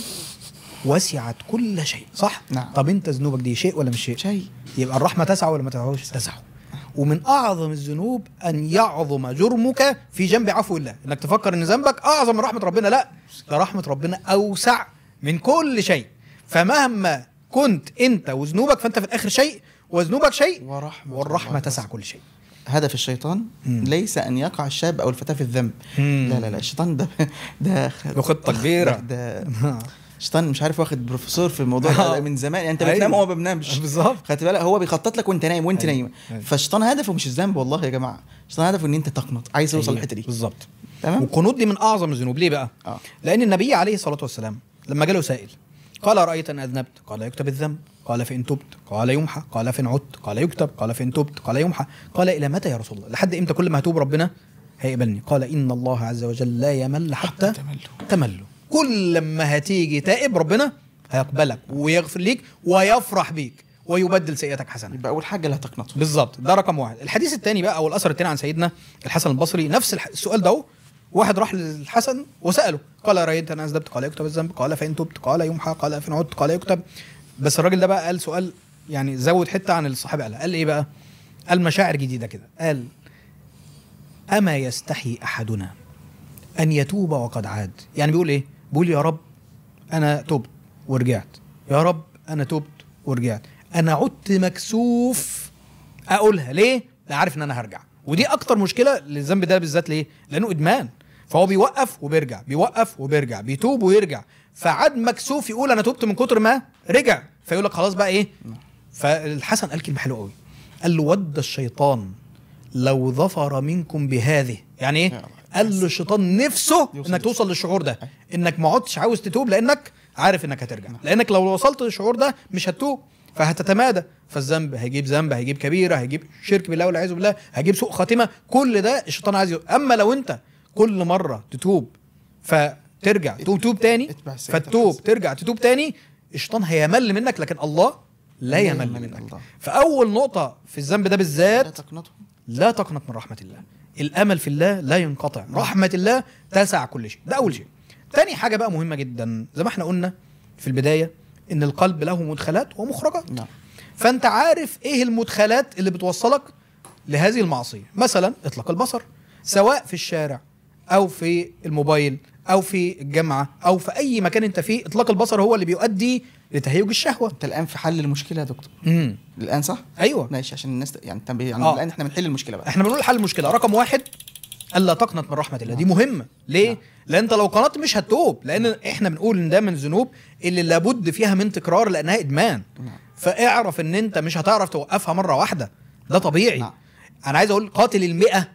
وسعت كل شيء صح نعم. طب انت ذنوبك دي شيء ولا مش شيء شيء يبقى الرحمه تسع ولا ما تسعش تسع ومن اعظم الذنوب ان يعظم جرمك في جنب عفو الله انك تفكر ان ذنبك اعظم من رحمه ربنا لا ده رحمه ربنا اوسع من كل شيء فمهما كنت انت وذنوبك فانت في الاخر شيء وذنوبك شيء ورحمة والرحمه الله تسع كل شيء هدف الشيطان مم. ليس ان يقع الشاب او الفتاه في الذنب مم. لا لا لا الشيطان ده ده له خطة كبيرة. ده, ده الشيطان مش عارف واخد بروفيسور في الموضوع ده من زمان يعني انت أيوة. بتنام هو ما بينامش بالظبط خدت بالك هو بيخطط لك وانت نايم وانت أيوة. نايم أيوة. فالشيطان هدفه مش الذنب والله يا جماعه الشيطان هدفه ان انت تقنط عايز يوصل أيوة. الحته دي بالظبط تمام والقنوط دي من اعظم الذنوب ليه بقى؟ اه لان النبي عليه الصلاه والسلام لما جاله سائل قال ارايت ان اذنبت قال يكتب الذنب قال فان تبت قال يمحى قال فان عدت قال يكتب قال فان تبت قال يمحى قال الى متى يا رسول الله لحد امتى كل ما هتوب ربنا هيقبلني قال ان الله عز وجل لا يمل حتى تملوا. تملوا كل لما هتيجي تائب ربنا هيقبلك ويغفر ليك ويفرح بيك ويبدل سيئاتك حسنات يبقى اول حاجه لا تقنطوا بالظبط ده رقم واحد الحديث الثاني بقى او الاثر الثاني عن سيدنا الحسن البصري نفس الح- السؤال ده اهو. واحد راح للحسن وساله قال رايت انا اذنبت قال يكتب الذنب قال فان تبت قال يمحى قال فان عدت قال يكتب بس الراجل ده بقى قال سؤال يعني زود حته عن الصحابه قالها قال ايه بقى قال مشاعر جديده كده قال اما يستحي احدنا ان يتوب وقد عاد يعني بيقول ايه بيقول يا رب انا تبت ورجعت يا رب انا تبت ورجعت انا عدت مكسوف اقولها ليه لا عارف ان انا هرجع ودي اكتر مشكله للذنب ده بالذات ليه لانه ادمان فهو بيوقف وبيرجع بيوقف وبيرجع بيتوب ويرجع فعاد مكسوف يقول انا تبت من كتر ما رجع فيقول لك خلاص بقى ايه فالحسن قال كلمه حلوه قوي قال له ود الشيطان لو ظفر منكم بهذه يعني يا ايه الله. قال له الشيطان نفسه يوصل انك توصل للشعور ده انك ما عدتش عاوز تتوب لانك عارف انك هترجع لانك لو وصلت للشعور ده مش هتتوب فهتتمادى فالذنب هيجيب ذنب هيجيب كبيره هيجيب شرك بالله والعياذ بالله هيجيب سوء خاتمه كل ده الشيطان عايز يق- اما لو انت كل مره تتوب فترجع تقوم توب تاني اتبع السيئات فتوب الحسنة. ترجع تتوب تاني الشيطان هيمل منك لكن الله لا لا يمل يمل منك الله. فاول نقطه في الذنب ده لا بالذات تقنطوا لا تقنط من رحمة الله الأمل في الله لا ينقطع رحمة الله تسع كل شيء ده أول شيء تاني حاجة بقى مهمة جدا زي ما احنا قلنا في البداية إن القلب له مدخلات ومخرجات نعم فأنت عارف إيه المدخلات اللي بتوصلك لهذه المعصية مثلا إطلاق البصر سواء في الشارع أو في الموبايل أو في الجامعة أو في أي مكان أنت فيه إطلاق البصر هو اللي بيؤدي لتهيج الشهوة انت الان في حل المشكله يا دكتور امم الان صح أيوه ماشي عشان الناس ت- يعني انت يعني آه. الان احنا بنحل المشكله بقى احنا بنقول حل المشكله رقم واحد الا تقنط من رحمه الله دي مهمه ليه نعم. لان انت لو قنطت مش هتتوب لان احنا بنقول ان ده من الذنوب اللي لابد فيها من تكرار لانها ادمان نعم. فاعرف ان انت مش هتعرف توقفها مره واحده ده طبيعي نعم. انا عايز اقول قاتل المئة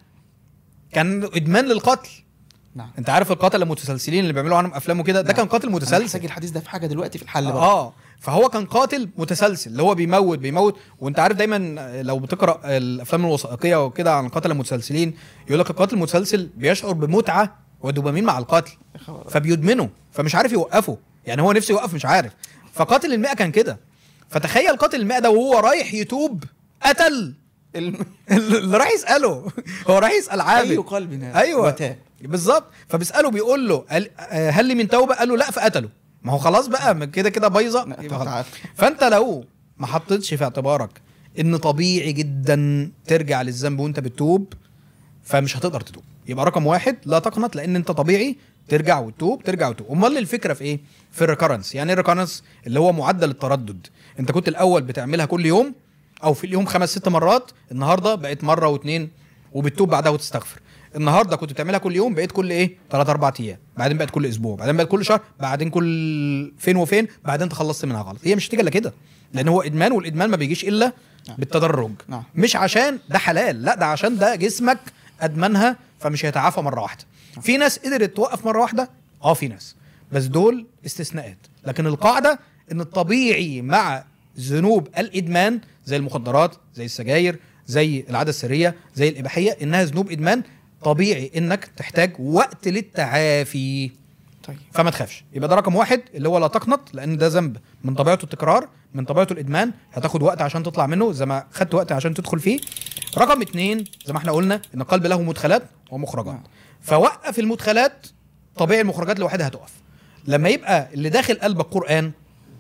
كان ادمان للقتل نعم انت عارف القتله المتسلسلين اللي بيعملوا عنهم افلام وكده ده نعم. كان قاتل انا متسلسل محتاج الحديث ده في حاجه دلوقتي في الحل بقى اه فهو كان قاتل متسلسل اللي هو بيموت بيموت وانت عارف دايما لو بتقرا الافلام الوثائقيه وكده عن القتله المتسلسلين يقول لك القاتل المتسلسل بيشعر بمتعه ودوبامين مع القتل يا خبر. فبيدمنه فمش عارف يوقفه يعني هو نفسه يوقف مش عارف فقاتل المئة كان كده فتخيل قاتل المئة ده وهو رايح يتوب قتل الم... اللي راح يساله هو راح يسال عابد اي قلب هذا ايوه وتاب بالظبط فبيساله بيقول له هل, آه، هل لي من توبه قال له لا فقتله ما هو خلاص بقى من كده كده بايظه لا، يبقى خلاص. تعال. فانت لو ما حطيتش في اعتبارك ان طبيعي جدا ترجع للذنب وانت بتتوب فمش هتقدر تتوب يبقى رقم واحد لا تقنط لان انت طبيعي ترجع وتتوب ترجع وتتوب امال الفكره في ايه في الريكرنس يعني ايه الريكرنس اللي هو معدل التردد انت كنت الاول بتعملها كل يوم او في اليوم خمس ست مرات النهارده بقت مره واثنين وبتتوب بعدها وتستغفر النهارده كنت بتعملها كل يوم بقيت كل ايه ثلاث اربع ايام بعدين بقت كل اسبوع بعدين بقت كل شهر بعدين كل فين وفين بعدين تخلصت منها غلط هي مش هتيجي الا كده لان هو ادمان والادمان ما بيجيش الا نعم. بالتدرج نعم. مش عشان ده حلال لا ده عشان ده جسمك ادمنها فمش هيتعافى مره واحده في ناس قدرت توقف مره واحده اه في ناس بس دول استثناءات لكن القاعده ان الطبيعي مع ذنوب الادمان زي المخدرات زي السجاير زي العاده السريه زي الاباحيه انها ذنوب ادمان طبيعي انك تحتاج وقت للتعافي طيب فما تخافش يبقى ده رقم واحد اللي هو لا تقنط لان ده ذنب من طبيعته التكرار من طبيعته الادمان هتاخد وقت عشان تطلع منه زي ما خدت وقت عشان تدخل فيه رقم اتنين زي ما احنا قلنا ان القلب له مدخلات ومخرجات نعم. فوقف المدخلات طبيعي المخرجات لوحدها هتقف لما يبقى اللي داخل قلبك قران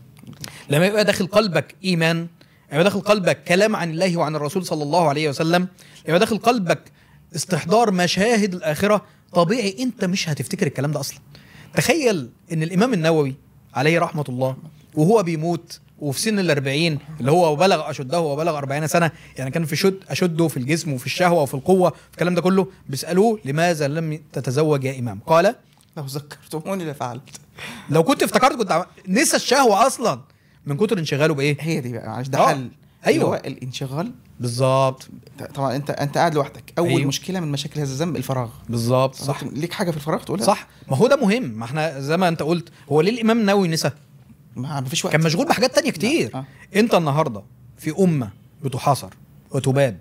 لما يبقى داخل قلبك ايمان لما يبقى داخل قلبك كلام عن الله وعن الرسول صلى الله عليه وسلم لما يبقى داخل قلبك استحضار مشاهد الاخره طبيعي انت مش هتفتكر الكلام ده اصلا تخيل ان الامام النووي عليه رحمه الله وهو بيموت وفي سن الأربعين اللي هو بلغ أشده وبلغ أربعين سنة يعني كان في شد أشده في الجسم وفي الشهوة وفي القوة في الكلام ده كله بيسألوه لماذا لم تتزوج يا إمام قال لو ذكرتموني لفعلت لو كنت افتكرت كنت عم... نسى الشهوة أصلا من كتر انشغاله بإيه هي دي بقى معلش ده آه. حل أيوة. اللي هو الانشغال بالظبط طبعا انت انت قاعد لوحدك اول أيوة. أيوه. مشكله من مشاكل هذا الذنب الفراغ بالظبط صح صح ليك حاجه في الفراغ تقولها صح ما هو ده مهم ما احنا زي ما انت قلت هو ليه الامام النووي نسى ما فيش وقت كان مشغول بحاجات تانية كتير آه. انت النهارده في امه بتحاصر وتباد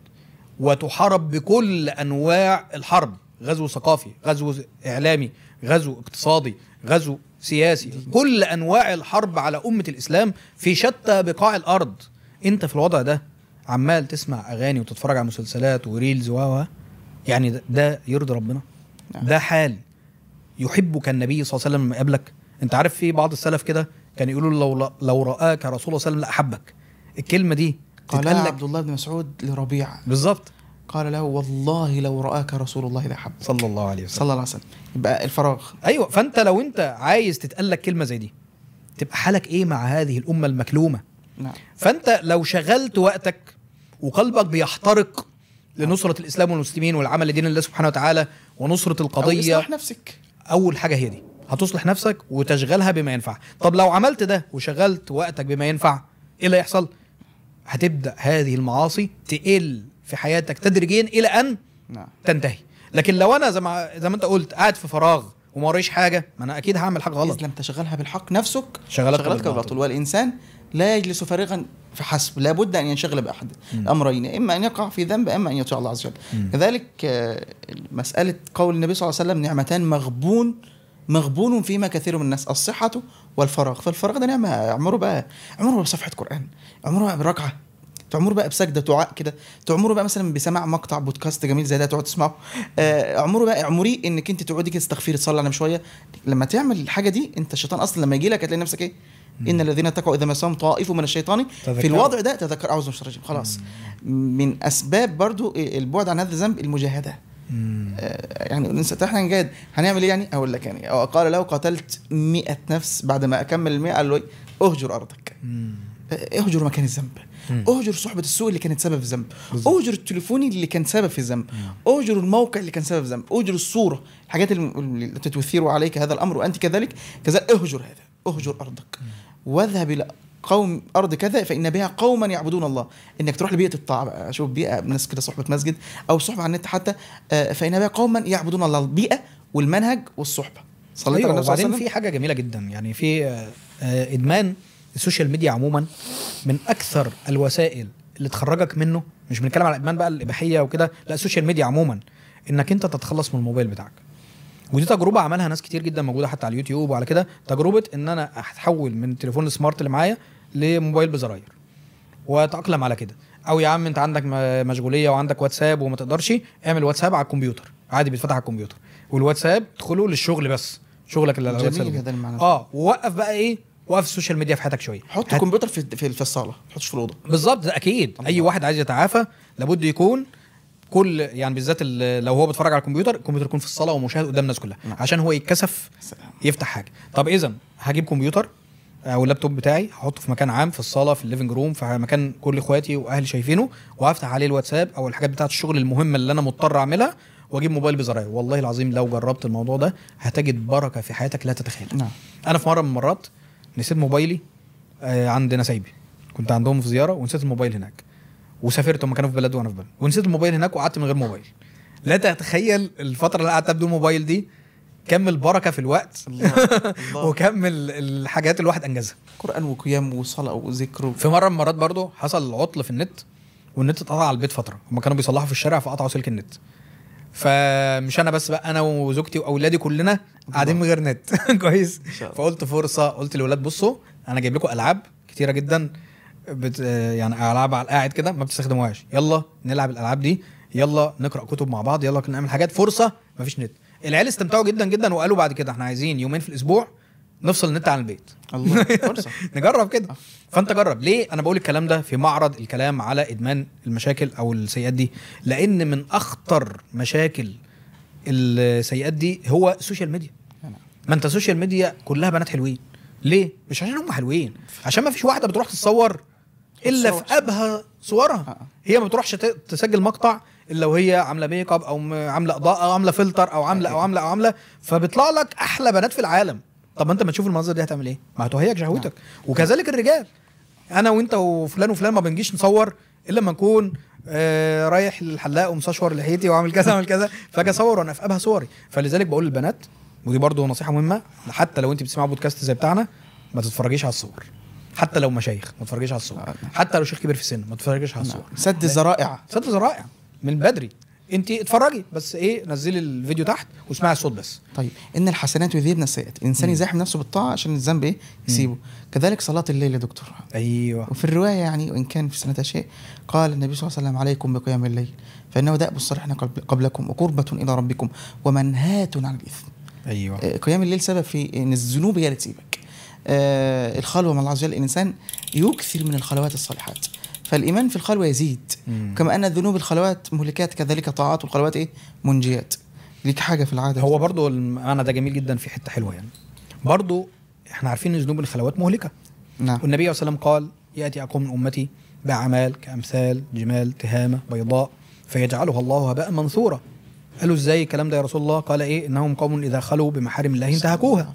وتحارب بكل انواع الحرب غزو ثقافي غزو اعلامي غزو اقتصادي غزو سياسي كل انواع الحرب على امه الاسلام في شتى بقاع الارض انت في الوضع ده عمال تسمع اغاني وتتفرج على مسلسلات وريلز و و يعني ده, ده يرضي ربنا نعم. ده حال يحبك النبي صلى الله عليه وسلم لما يقابلك انت عارف في بعض السلف كده كان يقولوا لو لو راك رسول الله صلى الله عليه وسلم لاحبك الكلمه دي قال تتقال لك عبد الله بن مسعود لربيع بالظبط قال له والله لو راك رسول الله لاحب صلى الله عليه صلى وسلم الله عليه وسلم يبقى الفراغ ايوه فانت لو انت عايز تتقال لك كلمه زي دي تبقى حالك ايه مع هذه الامه المكلومه نعم فانت لو شغلت وقتك وقلبك بيحترق لنصره الاسلام والمسلمين والعمل لدين الله سبحانه وتعالى ونصره أو القضيه اصلاح نفسك اول حاجه هي دي هتصلح نفسك وتشغلها بما ينفع طب لو عملت ده وشغلت وقتك بما ينفع ايه اللي هيحصل هتبدا هذه المعاصي تقل في حياتك تدريجيا الى ان نعم تنتهي لكن لو انا زي ما زي ما انت قلت قاعد في فراغ وما وريش حاجه ما انا اكيد هعمل حاجه غلط إذ لم تشغلها بالحق نفسك شغلتك شغلتك بالباطل. بالباطل والإنسان لا يجلس فارغا فحسب لابد أن ينشغل بأحد أمرين إما أن يقع في ذنب إما أن يطيع الله عز وجل كذلك آه، مسألة قول النبي صلى الله عليه وسلم نعمتان مغبون مغبون فيما كثير من الناس الصحة والفراغ فالفراغ ده نعمة اعمره بقى اعمره بقى بصفحة قرآن اعمره بقى بركعة تعمره بقى بسجدة دعاء كده تعمره بقى مثلا بسماع مقطع بودكاست جميل زي ده تقعد تسمعه آه، اعمره بقى اعمريه انك انت تقعدي كده تستغفري تصلي على شويه لما تعمل الحاجه دي انت الشيطان اصلا لما يجي لك هتلاقي نفسك ايه ان الذين اتقوا اذا مسهم طائف من الشيطان في تذكروا. الوضع ده تذكر اعوذ بالله من الشيطان الرجيم خلاص من اسباب برضو البعد عن هذا الذنب المجاهده آه، يعني الانسان احنا نجاهد هنعمل ايه يعني اقول لك يعني أو قال له قتلت 100 نفس بعد ما اكمل ال 100 قال له إيه؟ اهجر ارضك مم. اهجر مكان الذنب مم. اهجر صحبة السوء اللي كانت سبب في الذنب بالظبط. اهجر التليفوني اللي كان سبب في الذنب اهجر الموقع اللي كان سبب في الذنب اهجر الصورة الحاجات الم- التي تثير عليك هذا الامر وانت كذلك كذلك اهجر هذا اهجر ارضك واذهب الى قوم ارض كذا فان بها قوما يعبدون الله انك تروح لبيئه الطاعه بقى اشوف بيئه ناس كده صحبه مسجد او صحبه على النت حتى آه، فان بها قوما يعبدون الله البيئه والمنهج والصحبه صليت على ايوه النبي صلى الله وبعدين عليه وسلم في حاجه جميله جدا يعني في آه، آه، ادمان السوشيال ميديا عموما من اكثر الوسائل اللي تخرجك منه مش بنتكلم على ادمان بقى الاباحيه وكده لا السوشيال ميديا عموما انك انت تتخلص من الموبايل بتاعك ودي تجربه عملها ناس كتير جدا موجوده حتى على اليوتيوب وعلى كده تجربه ان انا هتحول من التليفون السمارت اللي معايا لموبايل بزراير واتاقلم على كده او يا عم انت عندك م- مشغوليه وعندك واتساب وما تقدرش اعمل واتساب على الكمبيوتر عادي بيتفتح على الكمبيوتر والواتساب ادخله للشغل بس شغلك اللي على جميل الواتساب هذا المعنى. اه ووقف بقى ايه وقف السوشيال ميديا في حياتك شويه حط هت- الكمبيوتر في في في الصاله ما تحطش في الاوضه بالظبط ده اكيد اي واحد عايز يتعافى لابد يكون كل يعني بالذات ال- لو هو بيتفرج على الكمبيوتر الكمبيوتر يكون في الصاله ومشاهد قدام الناس كلها نعم. عشان هو يتكسف سلام. يفتح حاجه طب اذا هجيب كمبيوتر او اللابتوب بتاعي هحطه في مكان عام في الصاله في الليفنج روم في مكان كل اخواتي واهلي شايفينه وهفتح عليه الواتساب او الحاجات بتاعه الشغل المهمه اللي انا مضطر اعملها واجيب موبايل بزراير والله العظيم لو جربت الموضوع ده هتجد بركه في حياتك لا تتخيلها نعم انا في مره من المرات نسيت موبايلي آه، عند نسايبي كنت عندهم في زياره ونسيت الموبايل هناك وسافرت هم كانوا في بلد وانا في بلد ونسيت الموبايل هناك وقعدت من غير موبايل لا تتخيل الفتره اللي قعدت بدون موبايل دي كم البركه في الوقت الله الله وكم ال- الحاجات اللي الواحد انجزها قران وقيام وصلاه وذكر في مره من المرات برضه حصل عطل في النت والنت اتقطع على البيت فتره هم كانوا بيصلحوا في الشارع فقطعوا سلك النت فمش انا بس بقى انا وزوجتي واولادي كلنا قاعدين من غير نت كويس إن شاء الله. فقلت فرصه قلت للولاد بصوا انا جايب لكم العاب كتيره جدا بت يعني العاب على القاعد كده ما بتستخدموهاش يلا نلعب الالعاب دي يلا نقرا كتب مع بعض يلا نعمل حاجات فرصه مفيش نت العيال استمتعوا جدا جدا وقالوا بعد كده احنا عايزين يومين في الاسبوع نفصل النت عن البيت الله فرصه نجرب كده فانت جرب ليه انا بقول الكلام ده في معرض الكلام على ادمان المشاكل او السيئات دي لان من اخطر مشاكل السيئات دي هو السوشيال ميديا نعم. ما انت السوشيال ميديا كلها بنات حلوين ليه مش عشان هم حلوين عشان ما فيش واحده بتروح تتصور الا في تصور. ابهى صورها آه. هي ما بتروحش ت- تسجل مقطع الا وهي عامله ميك اب او م- عامله اضاءه او عامله فلتر او عامله او عامله او عامله فبيطلع لك احلى بنات في العالم طب ما انت ما تشوف المناظر دي هتعمل ايه؟ ما هتهيج شهوتك وكذلك الرجال انا وانت وفلان وفلان ما بنجيش نصور الا لما نكون آه رايح للحلاق ومستشور لحيتي وعامل كذا وعامل كذا فاجي اصور وانا في ابهى صوري فلذلك بقول للبنات ودي برضو نصيحه مهمه حتى لو انت بتسمعي بودكاست زي بتاعنا ما تتفرجيش على الصور حتى لو مشايخ ما تتفرجيش على الصور آه. حتى لو شيخ كبير في السن ما تتفرجيش على الصور نعم. سد الذرائع سد ذرائع من بدري انت اتفرجي بس ايه نزلي الفيديو تحت واسمعي الصوت بس طيب ان الحسنات يذهبن السيئات الانسان مم. يزاحم نفسه بالطاعه عشان الذنب ايه يسيبه كذلك صلاه الليل يا دكتور ايوه وفي الروايه يعني وان كان في سنتها شيء قال النبي صلى الله عليه وسلم عليكم بقيام الليل فانه دأب الصالحين قبل- قبلكم وقربة الى ربكم ومنهاة عن الاثم ايوه آه، قيام الليل سبب في ان الذنوب هي اللي تسيبك آه الخلوه مع الله عز وجل الانسان يكثر من الخلوات الصالحات فالايمان في الخلوه يزيد مم. كما ان الذنوب الخلوات مهلكات كذلك طاعات والخلوات ايه منجيات ليك حاجه في العاده هو برضو المعنى ده جميل جدا في حته حلوه يعني برضو احنا عارفين ان ذنوب الخلوات مهلكه نعم والنبي عليه الصلاه والسلام قال ياتي اقوم من امتي باعمال كامثال جمال تهامه بيضاء فيجعلها الله هباء منثورا قالوا ازاي الكلام ده يا رسول الله قال ايه انهم قوم اذا خلوا بمحارم الله انتهكوها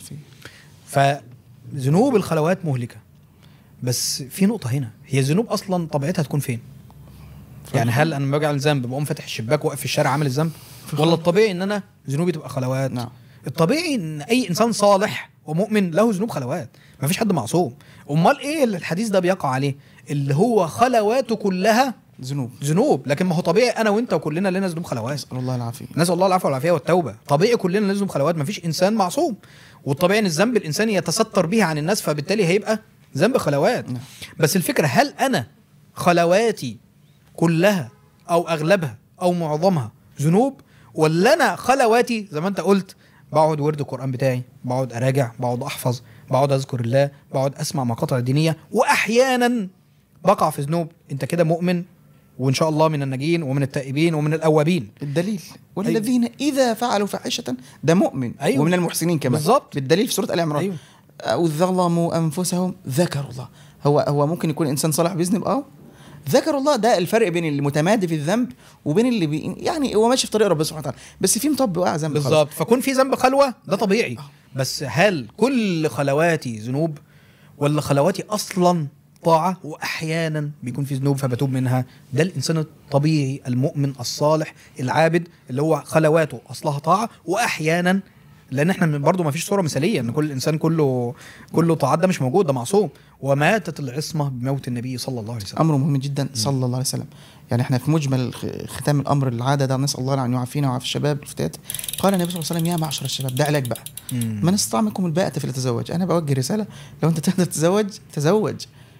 فذنوب الخلوات مهلكه بس في نقطه هنا هي الذنوب اصلا طبيعتها تكون فين يعني هل انا لما باجي اعمل ذنب بقوم فاتح الشباك واقف في الشارع عامل الذنب ولا الطبيعي ان انا ذنوبي تبقى خلوات نعم الطبيعي ان اي انسان صالح ومؤمن له ذنوب خلوات ما فيش حد معصوم امال ايه اللي الحديث ده بيقع عليه اللي هو خلواته كلها ذنوب ذنوب لكن ما هو طبيعي انا وانت وكلنا لنا ذنوب خلوات نسال الله العافيه نسال الله العفو والعافيه والتوبه طبيعي كلنا لنا ذنوب خلوات ما فيش انسان معصوم والطبيعي ان الذنب الانساني يتستر به عن الناس فبالتالي هيبقى ذنب خلوات نعم. بس الفكره هل انا خلواتي كلها او اغلبها او معظمها ذنوب ولا انا خلواتي زي ما انت قلت بقعد ورد القران بتاعي بقعد اراجع بقعد احفظ بقعد اذكر الله بقعد اسمع مقاطع دينيه واحيانا بقع في ذنوب انت كده مؤمن وان شاء الله من الناجين ومن التائبين ومن الاوابين الدليل والذين اذا فعلوا فاحشه ده مؤمن أيوة. ومن المحسنين كمان بالظبط. بالدليل في سوره ال عمران أيوة. او ظلموا انفسهم ذكروا الله هو هو ممكن يكون انسان صالح بيذنب اه ذكر الله ده الفرق بين المتمادي في الذنب وبين اللي بي يعني هو ماشي في طريق ربنا سبحانه وتعالى بس في مطب وقع ذنب خلاص. بالظبط فكون في ذنب خلوه ده طبيعي بس هل كل خلواتي ذنوب ولا خلواتي اصلا طاعه واحيانا بيكون في ذنوب فبتوب منها ده الانسان الطبيعي المؤمن الصالح العابد اللي هو خلواته اصلها طاعه واحيانا لان احنا برضه ما فيش صوره مثاليه ان كل انسان كله كله طاعات ده مش موجود ده معصوم وماتت العصمه بموت النبي صلى الله عليه وسلم امر مهم جدا صلى الله عليه وسلم يعني احنا في مجمل خ- ختام الامر العاده ده نسال الله ان يعافينا ويعافي الشباب والفتيات قال النبي صلى الله عليه وسلم يا معشر الشباب ده علاج بقى مم. من استطاع منكم الباءة فليتزوج انا بوجه رساله لو انت تقدر تتزوج تزوج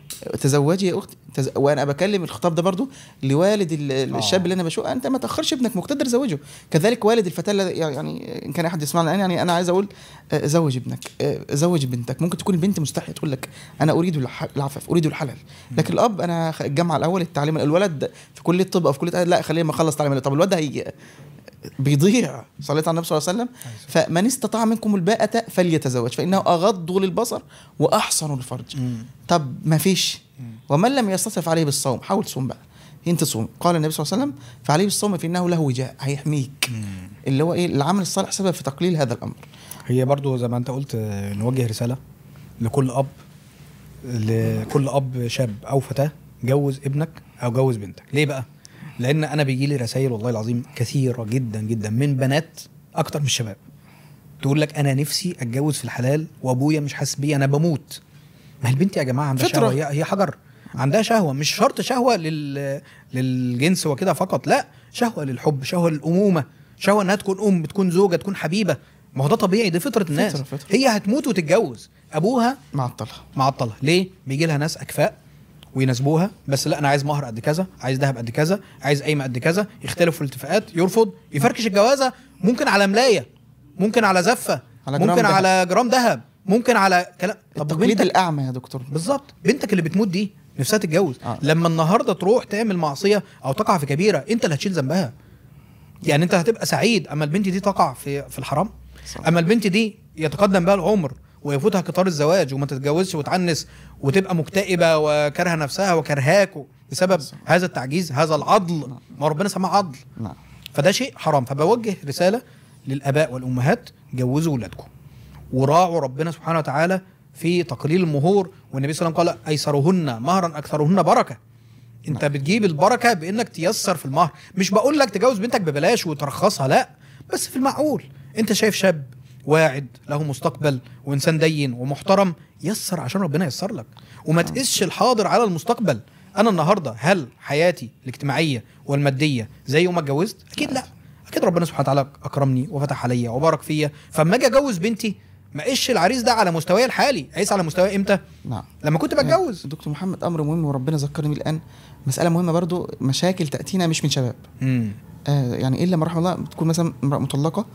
تزوجي يا اختي تز... وانا بكلم الخطاب ده برضو لوالد ال- ال- آه. الشاب اللي انا بشوفه انت ما تاخرش ابنك مقتدر زوجه كذلك والد الفتاه الذي- يعني ان كان احد يسمعنا الان يعني انا عايز اقول آه، زوج ابنك آه، زوج بنتك ممكن تكون البنت مستحيه تقول لك انا اريد الح- العفاف اريد الحلال لكن الاب انا خ- الجامعه الاول التعليم الولد في كليه الطب او في كليه لا خليه ما اخلص تعليم طب الولد هي بيضيع صليت على النبي صلى الله عليه وسلم فمن استطاع منكم الباءة فليتزوج فإنه أغض للبصر وأحصن للفرج طب ما فيش ومن لم يستطع فعليه بالصوم حاول تصوم بقى انت تصوم قال النبي صلى الله عليه وسلم فعليه بالصوم فإنه له وجاء هيحميك اللي هو ايه العمل الصالح سبب في تقليل هذا الأمر هي برضو زي ما انت قلت آه، نوجه رساله لكل اب لكل اب شاب او فتاه جوز ابنك او جوز بنتك ليه بقى لان انا بيجي لي رسائل والله العظيم كثيره جدا جدا من بنات اكتر من الشباب تقول لك انا نفسي اتجوز في الحلال وابويا مش حاسس بيا انا بموت ما هي البنت يا جماعه عندها فطرة. شهوه هي هي حجر عندها شهوه مش شرط شهوه لل للجنس وكده فقط لا شهوه للحب شهوه للامومه شهوه انها تكون ام تكون زوجه تكون حبيبه ما هو ده طبيعي دي فطره الناس فطرة، فطرة. هي هتموت وتتجوز ابوها معطلها معطلها ليه بيجي لها ناس اكفاء ويناسبوها بس لا انا عايز مهر قد كذا عايز ذهب قد كذا عايز قايمه قد كذا يختلفوا في الاتفاقات يرفض يفركش الجوازه ممكن على ملايه ممكن على زفه على جرام ممكن دهب. على جرام ذهب ممكن على كلام طب التقليد بنتك الأعمى يا دكتور بالظبط بنتك اللي بتموت دي نفسها تتجوز آه. لما النهارده تروح تعمل معصيه او تقع في كبيره انت اللي هتشيل ذنبها يعني انت هتبقى سعيد اما البنت دي تقع في في الحرام صح. اما البنت دي يتقدم بها العمر ويفوتها قطار الزواج وما تتجوزش وتعنس وتبقى مكتئبه وكارهه نفسها وكرهاك بسبب صح. هذا التعجيز هذا العضل ما ربنا سماه عضل نعم فده شيء حرام فبوجه رساله للاباء والامهات جوزوا ولادكم وراعوا ربنا سبحانه وتعالى في تقليل المهور والنبي صلى الله عليه وسلم قال ايسرهن مهرا اكثرهن بركه انت بتجيب البركه بانك تيسر في المهر مش بقول لك تجوز بنتك ببلاش وترخصها لا بس في المعقول انت شايف شاب واعد له مستقبل وانسان دين ومحترم يسر عشان ربنا ييسر لك وما تقسش الحاضر على المستقبل انا النهارده هل حياتي الاجتماعيه والماديه زي يوم ما اتجوزت اكيد لا اكيد ربنا سبحانه وتعالى اكرمني وفتح عليا وبارك فيا فاما اجي اجوز بنتي ما اقش العريس ده على مستواي الحالي عايز على مستواي امتى نعم لما كنت بتجوز دكتور محمد أمر مهم وربنا ذكرني بيه الآن مسألة مهمة برضو مشاكل تأتينا مش من شباب امم آه يعني الا ما رحم الله بتكون مثلا امراه مطلقه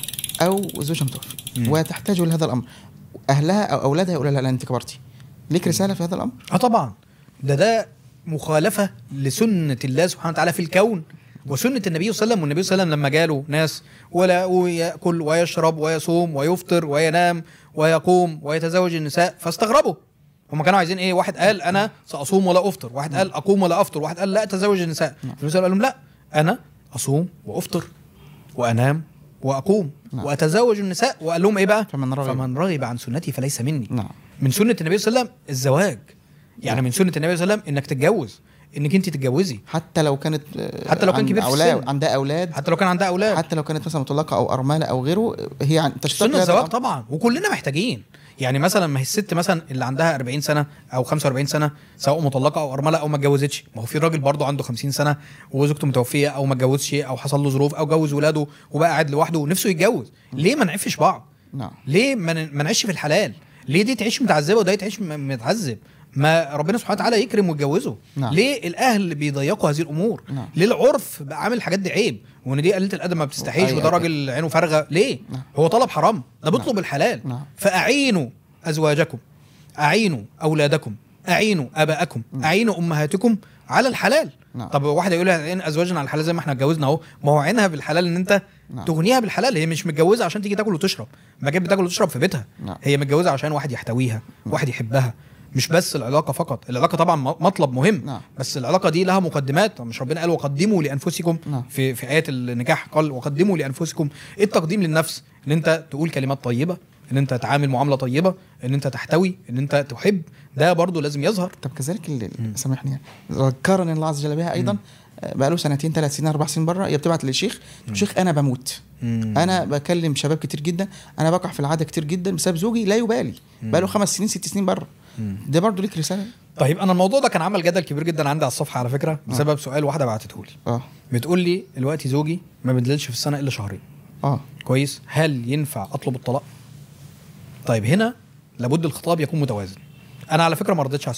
او زوجها متوفي مم. وتحتاج لهذا الامر اهلها او اولادها يقولوا لها لا انت كبرتي ليك رساله في هذا الامر اه طبعا ده ده مخالفه لسنه الله سبحانه وتعالى في الكون وسنه النبي صلى الله عليه وسلم والنبي صلى الله عليه وسلم لما جاله ناس ولا وياكل ويشرب ويصوم ويفطر وينام ويقوم ويتزوج النساء فاستغربوا هم كانوا عايزين ايه واحد قال انا ساصوم ولا افطر واحد قال اقوم ولا افطر واحد قال لا اتزوج النساء نعم. النبي صلى الله عليه وسلم قال لهم لا انا اصوم وافطر وانام واقوم نعم. واتزوج النساء وقال لهم ايه بقى فمن رغب. فمن رغب عن سنتي فليس مني نعم من سنه النبي صلى الله عليه وسلم الزواج يعني نعم. من سنه النبي صلى الله عليه وسلم انك تتجوز انك انت تتجوزي حتى لو كانت آه، حتى لو كان عن- كبير في أولاد السن. عندها اولاد حتى لو كان عندها اولاد حتى لو كانت مثلا مطلقه او ارمله او غيره هي عن تشتاق سنه لهذا الزواج الأمر. طبعا وكلنا محتاجين يعني مثلا ما هي الست مثلا اللي عندها 40 سنه او 45 سنه سواء مطلقه او ارمله او ما اتجوزتش ما هو في راجل برضه عنده 50 سنه وزوجته متوفيه او ما اتجوزش او حصل له ظروف او جوز ولاده وبقى قاعد لوحده ونفسه يتجوز ليه ما نعفش بعض نعم ليه ما ن- ما نعيش في الحلال ليه دي تعيش متعذبه وده تعيش م- متعذب ما ربنا سبحانه وتعالى يكرم ويتجوزه نعم. ليه الاهل بيضيقوا هذه الامور نعم. ليه العرف بقى عامل الحاجات دي عيب وان دي قليله الادب ما بتستحيش أيوة. وده راجل عينه فارغه ليه نعم. هو طلب حرام ده بيطلب الحلال نعم. فاعينوا ازواجكم اعينوا اولادكم اعينوا اباءكم اعينوا امهاتكم على الحلال نعم. طب واحد يقول لها عين ازواجنا على الحلال زي ما احنا اتجوزنا اهو ما هو عينها بالحلال ان انت نعم. تغنيها بالحلال هي مش متجوزه عشان تيجي تاكل وتشرب ما كانت بتاكل وتشرب في بيتها نعم. هي متجوزه عشان واحد يحتويها واحد يحبها مش بس العلاقه فقط العلاقه طبعا م- مطلب مهم نعم. بس العلاقه دي لها مقدمات مش ربنا قال وقدموا لانفسكم نعم. في في ايات النكاح قال وقدموا لانفسكم ايه التقديم للنفس ان انت تقول كلمات طيبه ان انت تعامل معامله طيبه ان انت تحتوي ان انت تحب ده برضو لازم يظهر طب كذلك ال- ال- سامحني يعني ذكرني الله عز وجل بها ايضا آه، بقى له سنتين ثلاث سنين اربع سنين بره هي بتبعت للشيخ شيخ انا بموت انا بكلم شباب كتير جدا انا بقع في العاده كتير جدا بسبب زوجي لا يبالي بقى له خمس سنين ست سنين بره ده برضه ليك رساله طيب انا الموضوع ده كان عمل جدل كبير جدا عندي على الصفحه على فكره بسبب سؤال واحده بعتته لي اه بتقول لي دلوقتي زوجي ما بينزلش في السنه الا شهرين اه كويس هل ينفع اطلب الطلاق طيب هنا لابد الخطاب يكون متوازن انا على فكره ما ردتش على السؤال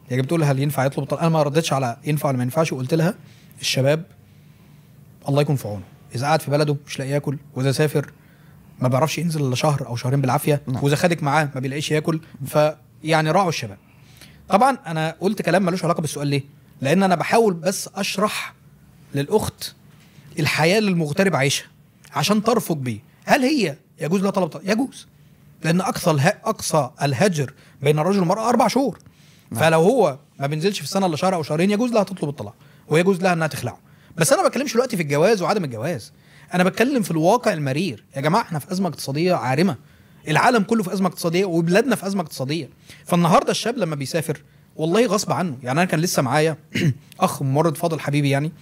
هي جت بتقول هل ينفع يطلب الطلاق انا ما ردتش على ينفع ولا ما ينفعش وقلت لها الشباب الله يكون في عونه اذا قعد في بلده مش لاقي ياكل واذا سافر ما بيعرفش ينزل الا شهر او شهرين بالعافيه نعم. واذا خدك معاه ما بيلاقيش ياكل فيعني راعوا الشباب طبعا انا قلت كلام ملوش علاقه بالسؤال ليه لان انا بحاول بس اشرح للاخت الحياه اللي المغترب عايشها عشان ترفق بيه هل هي يجوز لها طلب طلاق؟ يجوز لان اقصى اله... اقصى الهجر بين الرجل والمراه اربع شهور فلو هو ما بينزلش في السنه الا شهر او شهرين يجوز لها تطلب الطلاق ويجوز لها انها تخلعه بس انا ما بتكلمش دلوقتي في الجواز وعدم الجواز انا بتكلم في الواقع المرير يا جماعه احنا في ازمه اقتصاديه عارمه العالم كله في ازمه اقتصاديه وبلادنا في ازمه اقتصاديه فالنهارده الشاب لما بيسافر والله غصب عنه يعني انا كان لسه معايا اخ ممرض فاضل حبيبي يعني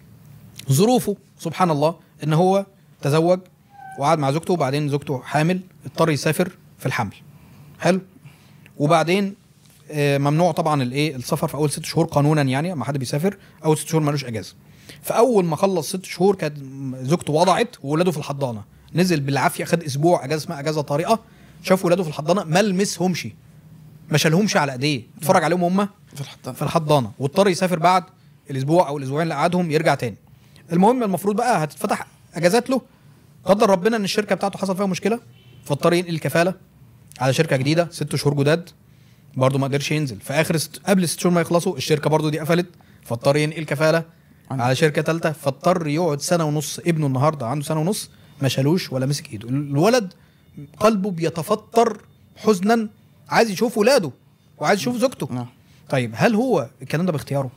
ظروفه سبحان الله ان هو تزوج وقعد مع زوجته وبعدين زوجته حامل اضطر يسافر في الحمل حلو وبعدين آه، ممنوع طبعا الايه السفر في اول ست شهور قانونا يعني ما حد بيسافر اول ست شهور ملوش اجازه فاول ما خلص ست شهور كانت زوجته وضعت وولاده في الحضانه نزل بالعافيه خد اسبوع اجازه اسمها اجازه طارئه شاف ولاده في الحضانه ما لمسهمش ما شالهمش على ايديه اتفرج عليهم هم في الحضانه في الحضانه واضطر يسافر بعد الاسبوع او الاسبوعين اللي قعدهم يرجع تاني المهم المفروض بقى هتتفتح اجازات له قدر ربنا ان الشركه بتاعته حصل فيها مشكله فاضطر ينقل الكفاله على شركه جديده ست شهور جداد برضه ما قدرش ينزل في اخر ست... قبل ست شهور ما يخلصوا الشركه برضه دي قفلت فاضطر ينقل كفاله عندك. على شركه ثالثه فاضطر يقعد سنه ونص ابنه النهارده عنده سنه ونص ما شالوش ولا مسك ايده الولد قلبه بيتفطر حزنا عايز يشوف ولاده وعايز يشوف زوجته نعم طيب هل هو الكلام ده باختياره؟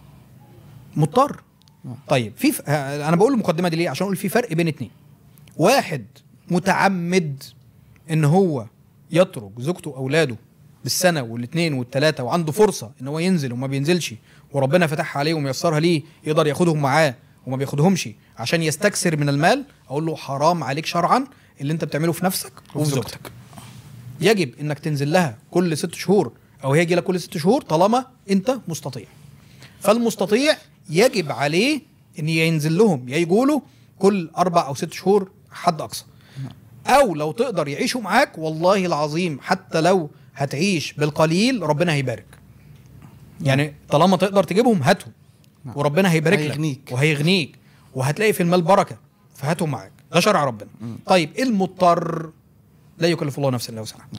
مضطر نعم. طيب في ف... انا بقول المقدمه دي ليه؟ عشان اقول في فرق بين اتنين واحد متعمد ان هو يترك زوجته واولاده بالسنه والاثنين والثلاثه وعنده فرصه ان هو ينزل وما بينزلش وربنا فتحها عليه وميسرها ليه يقدر ياخدهم معاه وما بياخدهمش عشان يستكثر من المال اقول له حرام عليك شرعا اللي انت بتعمله في نفسك وفي زوجتك يجب انك تنزل لها كل ست شهور او هي يجي لك كل ست شهور طالما انت مستطيع فالمستطيع يجب عليه ان ينزل لهم يا يقولوا كل اربع او ست شهور حد اقصى او لو تقدر يعيشوا معاك والله العظيم حتى لو هتعيش بالقليل ربنا هيبارك يعني طالما تقدر تجيبهم هاتهم نعم. وربنا هيبارك هيغنيك. لك وهيغنيك وهتلاقي في المال بركه فهاتهم معاك ده شرع ربنا طيب المضطر لا يكلف الله نفسا الا وسعها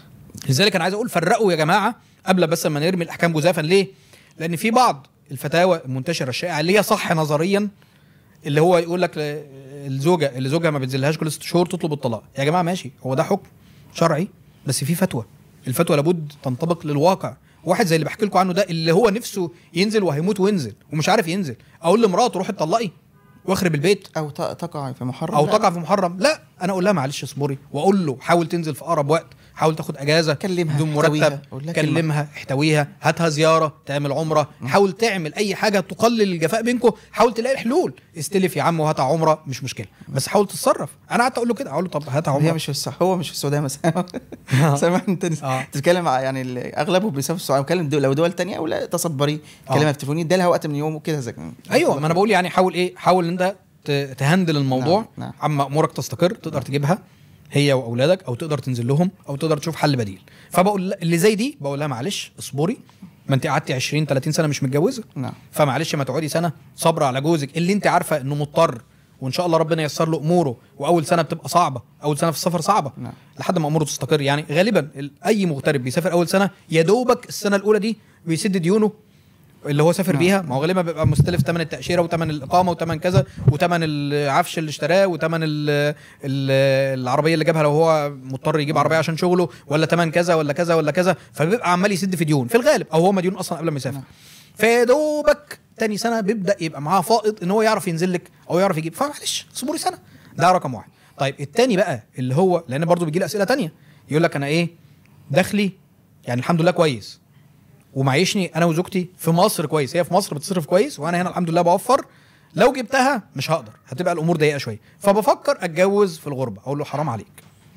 لذلك انا عايز اقول فرقوا يا جماعه قبل بس ما نرمي الاحكام جزافا ليه؟ لان في بعض الفتاوى المنتشره الشائعه اللي هي صح نظريا اللي هو يقول لك ل- الزوجه اللي زوجها ما بتنزلهاش كل ست شهور تطلب الطلاق يا جماعه ماشي هو ده حكم شرعي بس في فتوى الفتوى لابد تنطبق للواقع واحد زي اللي بحكي لكم عنه ده اللي هو نفسه ينزل وهيموت وينزل ومش عارف ينزل اقول لمراته روحي اتطلقي واخرب البيت او ت- تقع في محرم او لا. تقع في محرم لا انا اقول لها معلش اصبري واقول له حاول تنزل في اقرب وقت حاول تاخد اجازه كلمها، بدون احتويها، مرتب قول لها كلمة. كلمها احتويها هاتها زياره تعمل عمره حاول تعمل اي حاجه تقلل الجفاء بينكم حاول تلاقي حلول استلف يا عم وهاتها عمره مش مشكله بس حاول تتصرف انا قعدت اقول له كده اقول له طب هاتها هي عمره مش في الصح هو مش في السعوديه مثلا سامحني انت آه. تتكلم ع- يعني ال- اغلبه بيسافر السعوديه بتكلم دول لو دول تانية ولا تصبري آه. كلمها في تليفوني ادالها وقت من يوم وكده زي ايوه ما انا بقول يعني حاول ايه حاول ان انت ت- تهندل الموضوع نعم، نعم. عما امورك تستقر تقدر تجيبها هي واولادك او تقدر تنزل لهم او تقدر تشوف حل بديل فبقول ل- اللي زي دي بقول لها معلش اصبري ما انت قعدتي 20 30 سنه مش متجوزه نعم فمعلش ما تقعدي سنه صبر على جوزك اللي انت عارفه انه مضطر وان شاء الله ربنا ييسر له اموره واول سنه بتبقى صعبه اول سنه في السفر صعبه نعم. لحد ما اموره تستقر يعني غالبا ال- اي مغترب بيسافر اول سنه يا دوبك السنه الاولى دي بيسد ديونه اللي هو سافر نعم. بيها ما هو غالبا بيبقى مستلف ثمن التاشيره وثمن الاقامه وثمن كذا وثمن العفش اللي اشتراه وثمن ال- ال- العربيه اللي جابها لو هو مضطر يجيب عربيه عشان شغله ولا ثمن كذا ولا كذا ولا كذا فبيبقى عمال يسد في ديون في الغالب او هو مديون اصلا قبل ما يسافر نعم. فيا دوبك تاني سنه بيبدا يبقى معاه فائض ان هو يعرف ينزل لك او يعرف يجيب فمعلش اصبري سنه ده رقم واحد طيب التاني بقى اللي هو لان برضو بيجي لي اسئله تانية يقول لك انا ايه دخلي يعني الحمد لله كويس ومعيشني انا وزوجتي في مصر كويس هي في مصر بتصرف كويس وانا هنا الحمد لله بوفر لو جبتها مش هقدر هتبقى الامور ضيقه شويه فبفكر اتجوز في الغربه اقول له حرام عليك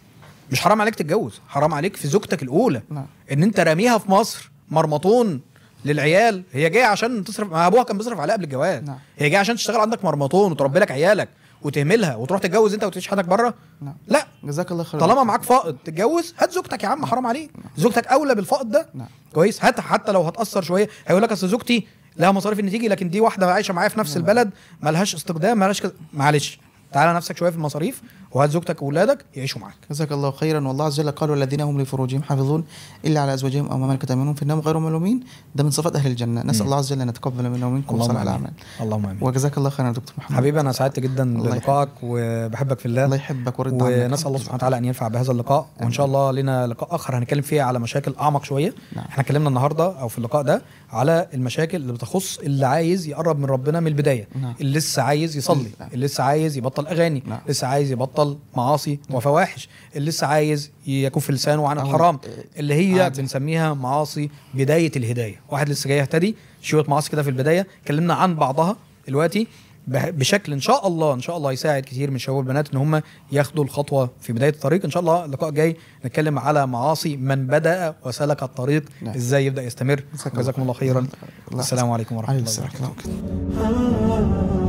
مش حرام عليك تتجوز حرام عليك في زوجتك الاولى نعم. ان انت راميها في مصر مرمطون للعيال هي جايه عشان تصرف ما ابوها كان بيصرف عليها قبل الجواز نعم. هي جايه عشان تشتغل عندك مرمطون وتربي لك عيالك وتهملها وتروح تتجوز انت وتعيش حياتك بره نعم. لا جزاك الله خير طالما معاك فائض تتجوز هات زوجتك يا عم حرام عليك زوجتك اولى بالفائض ده نعم. كويس هات حتى لو هتاثر شويه هيقول لك اصل زوجتي لها مصاريف ان تيجي لكن دي واحده عايشه معايا في نفس البلد مالهاش استخدام مالهاش كذا معلش تعالى نفسك شويه في المصاريف وهات زوجتك واولادك يعيشوا معاك جزاك الله خيرا والله عز وجل قال والذين هم لفروجهم حافظون الا على ازواجهم او ما ملكت ايمانهم فانهم غير ملومين ده من صفات اهل الجنه نسال مم. الله عز وجل ان يتقبل منا ومنكم اللهم صالح امين الاعمال اللهم امين وجزاك الله خيرا يا دكتور محمد حبيبي انا سعدت جدا الله بلقائك وبحبك في الله الله يحبك ويرد عنك ونسال الله سبحانه وتعالى ان ينفع بهذا اللقاء وان شاء الله لنا لقاء اخر هنتكلم فيه على مشاكل اعمق شويه نعم. احنا اتكلمنا النهارده او في اللقاء ده على المشاكل اللي بتخص اللي عايز يقرب من ربنا من البدايه نعم. اللي لسه عايز يصلي نعم. اللي لسه عايز يبطل اغاني نعم. لسه عايز يبطل معاصي وفواحش اللي لسه عايز يكف لسانه عن أو- الحرام اللي هي عادي. بنسميها معاصي بدايه الهدايه واحد لسه جاي يهتدي شويه معاصي كده في البدايه اتكلمنا عن بعضها دلوقتي به- بشكل ان شاء الله ان شاء الله يساعد كتير من الشباب والبنات ان هم ياخدوا الخطوه في بدايه الطريق ان شاء الله اللقاء جاي نتكلم على معاصي من بدا وسلك الطريق نعم. ازاي يبدا يستمر جزاك الله جزاكم الله خيرا الله السلام عليكم ورحمه عليه الله السلام وبركاته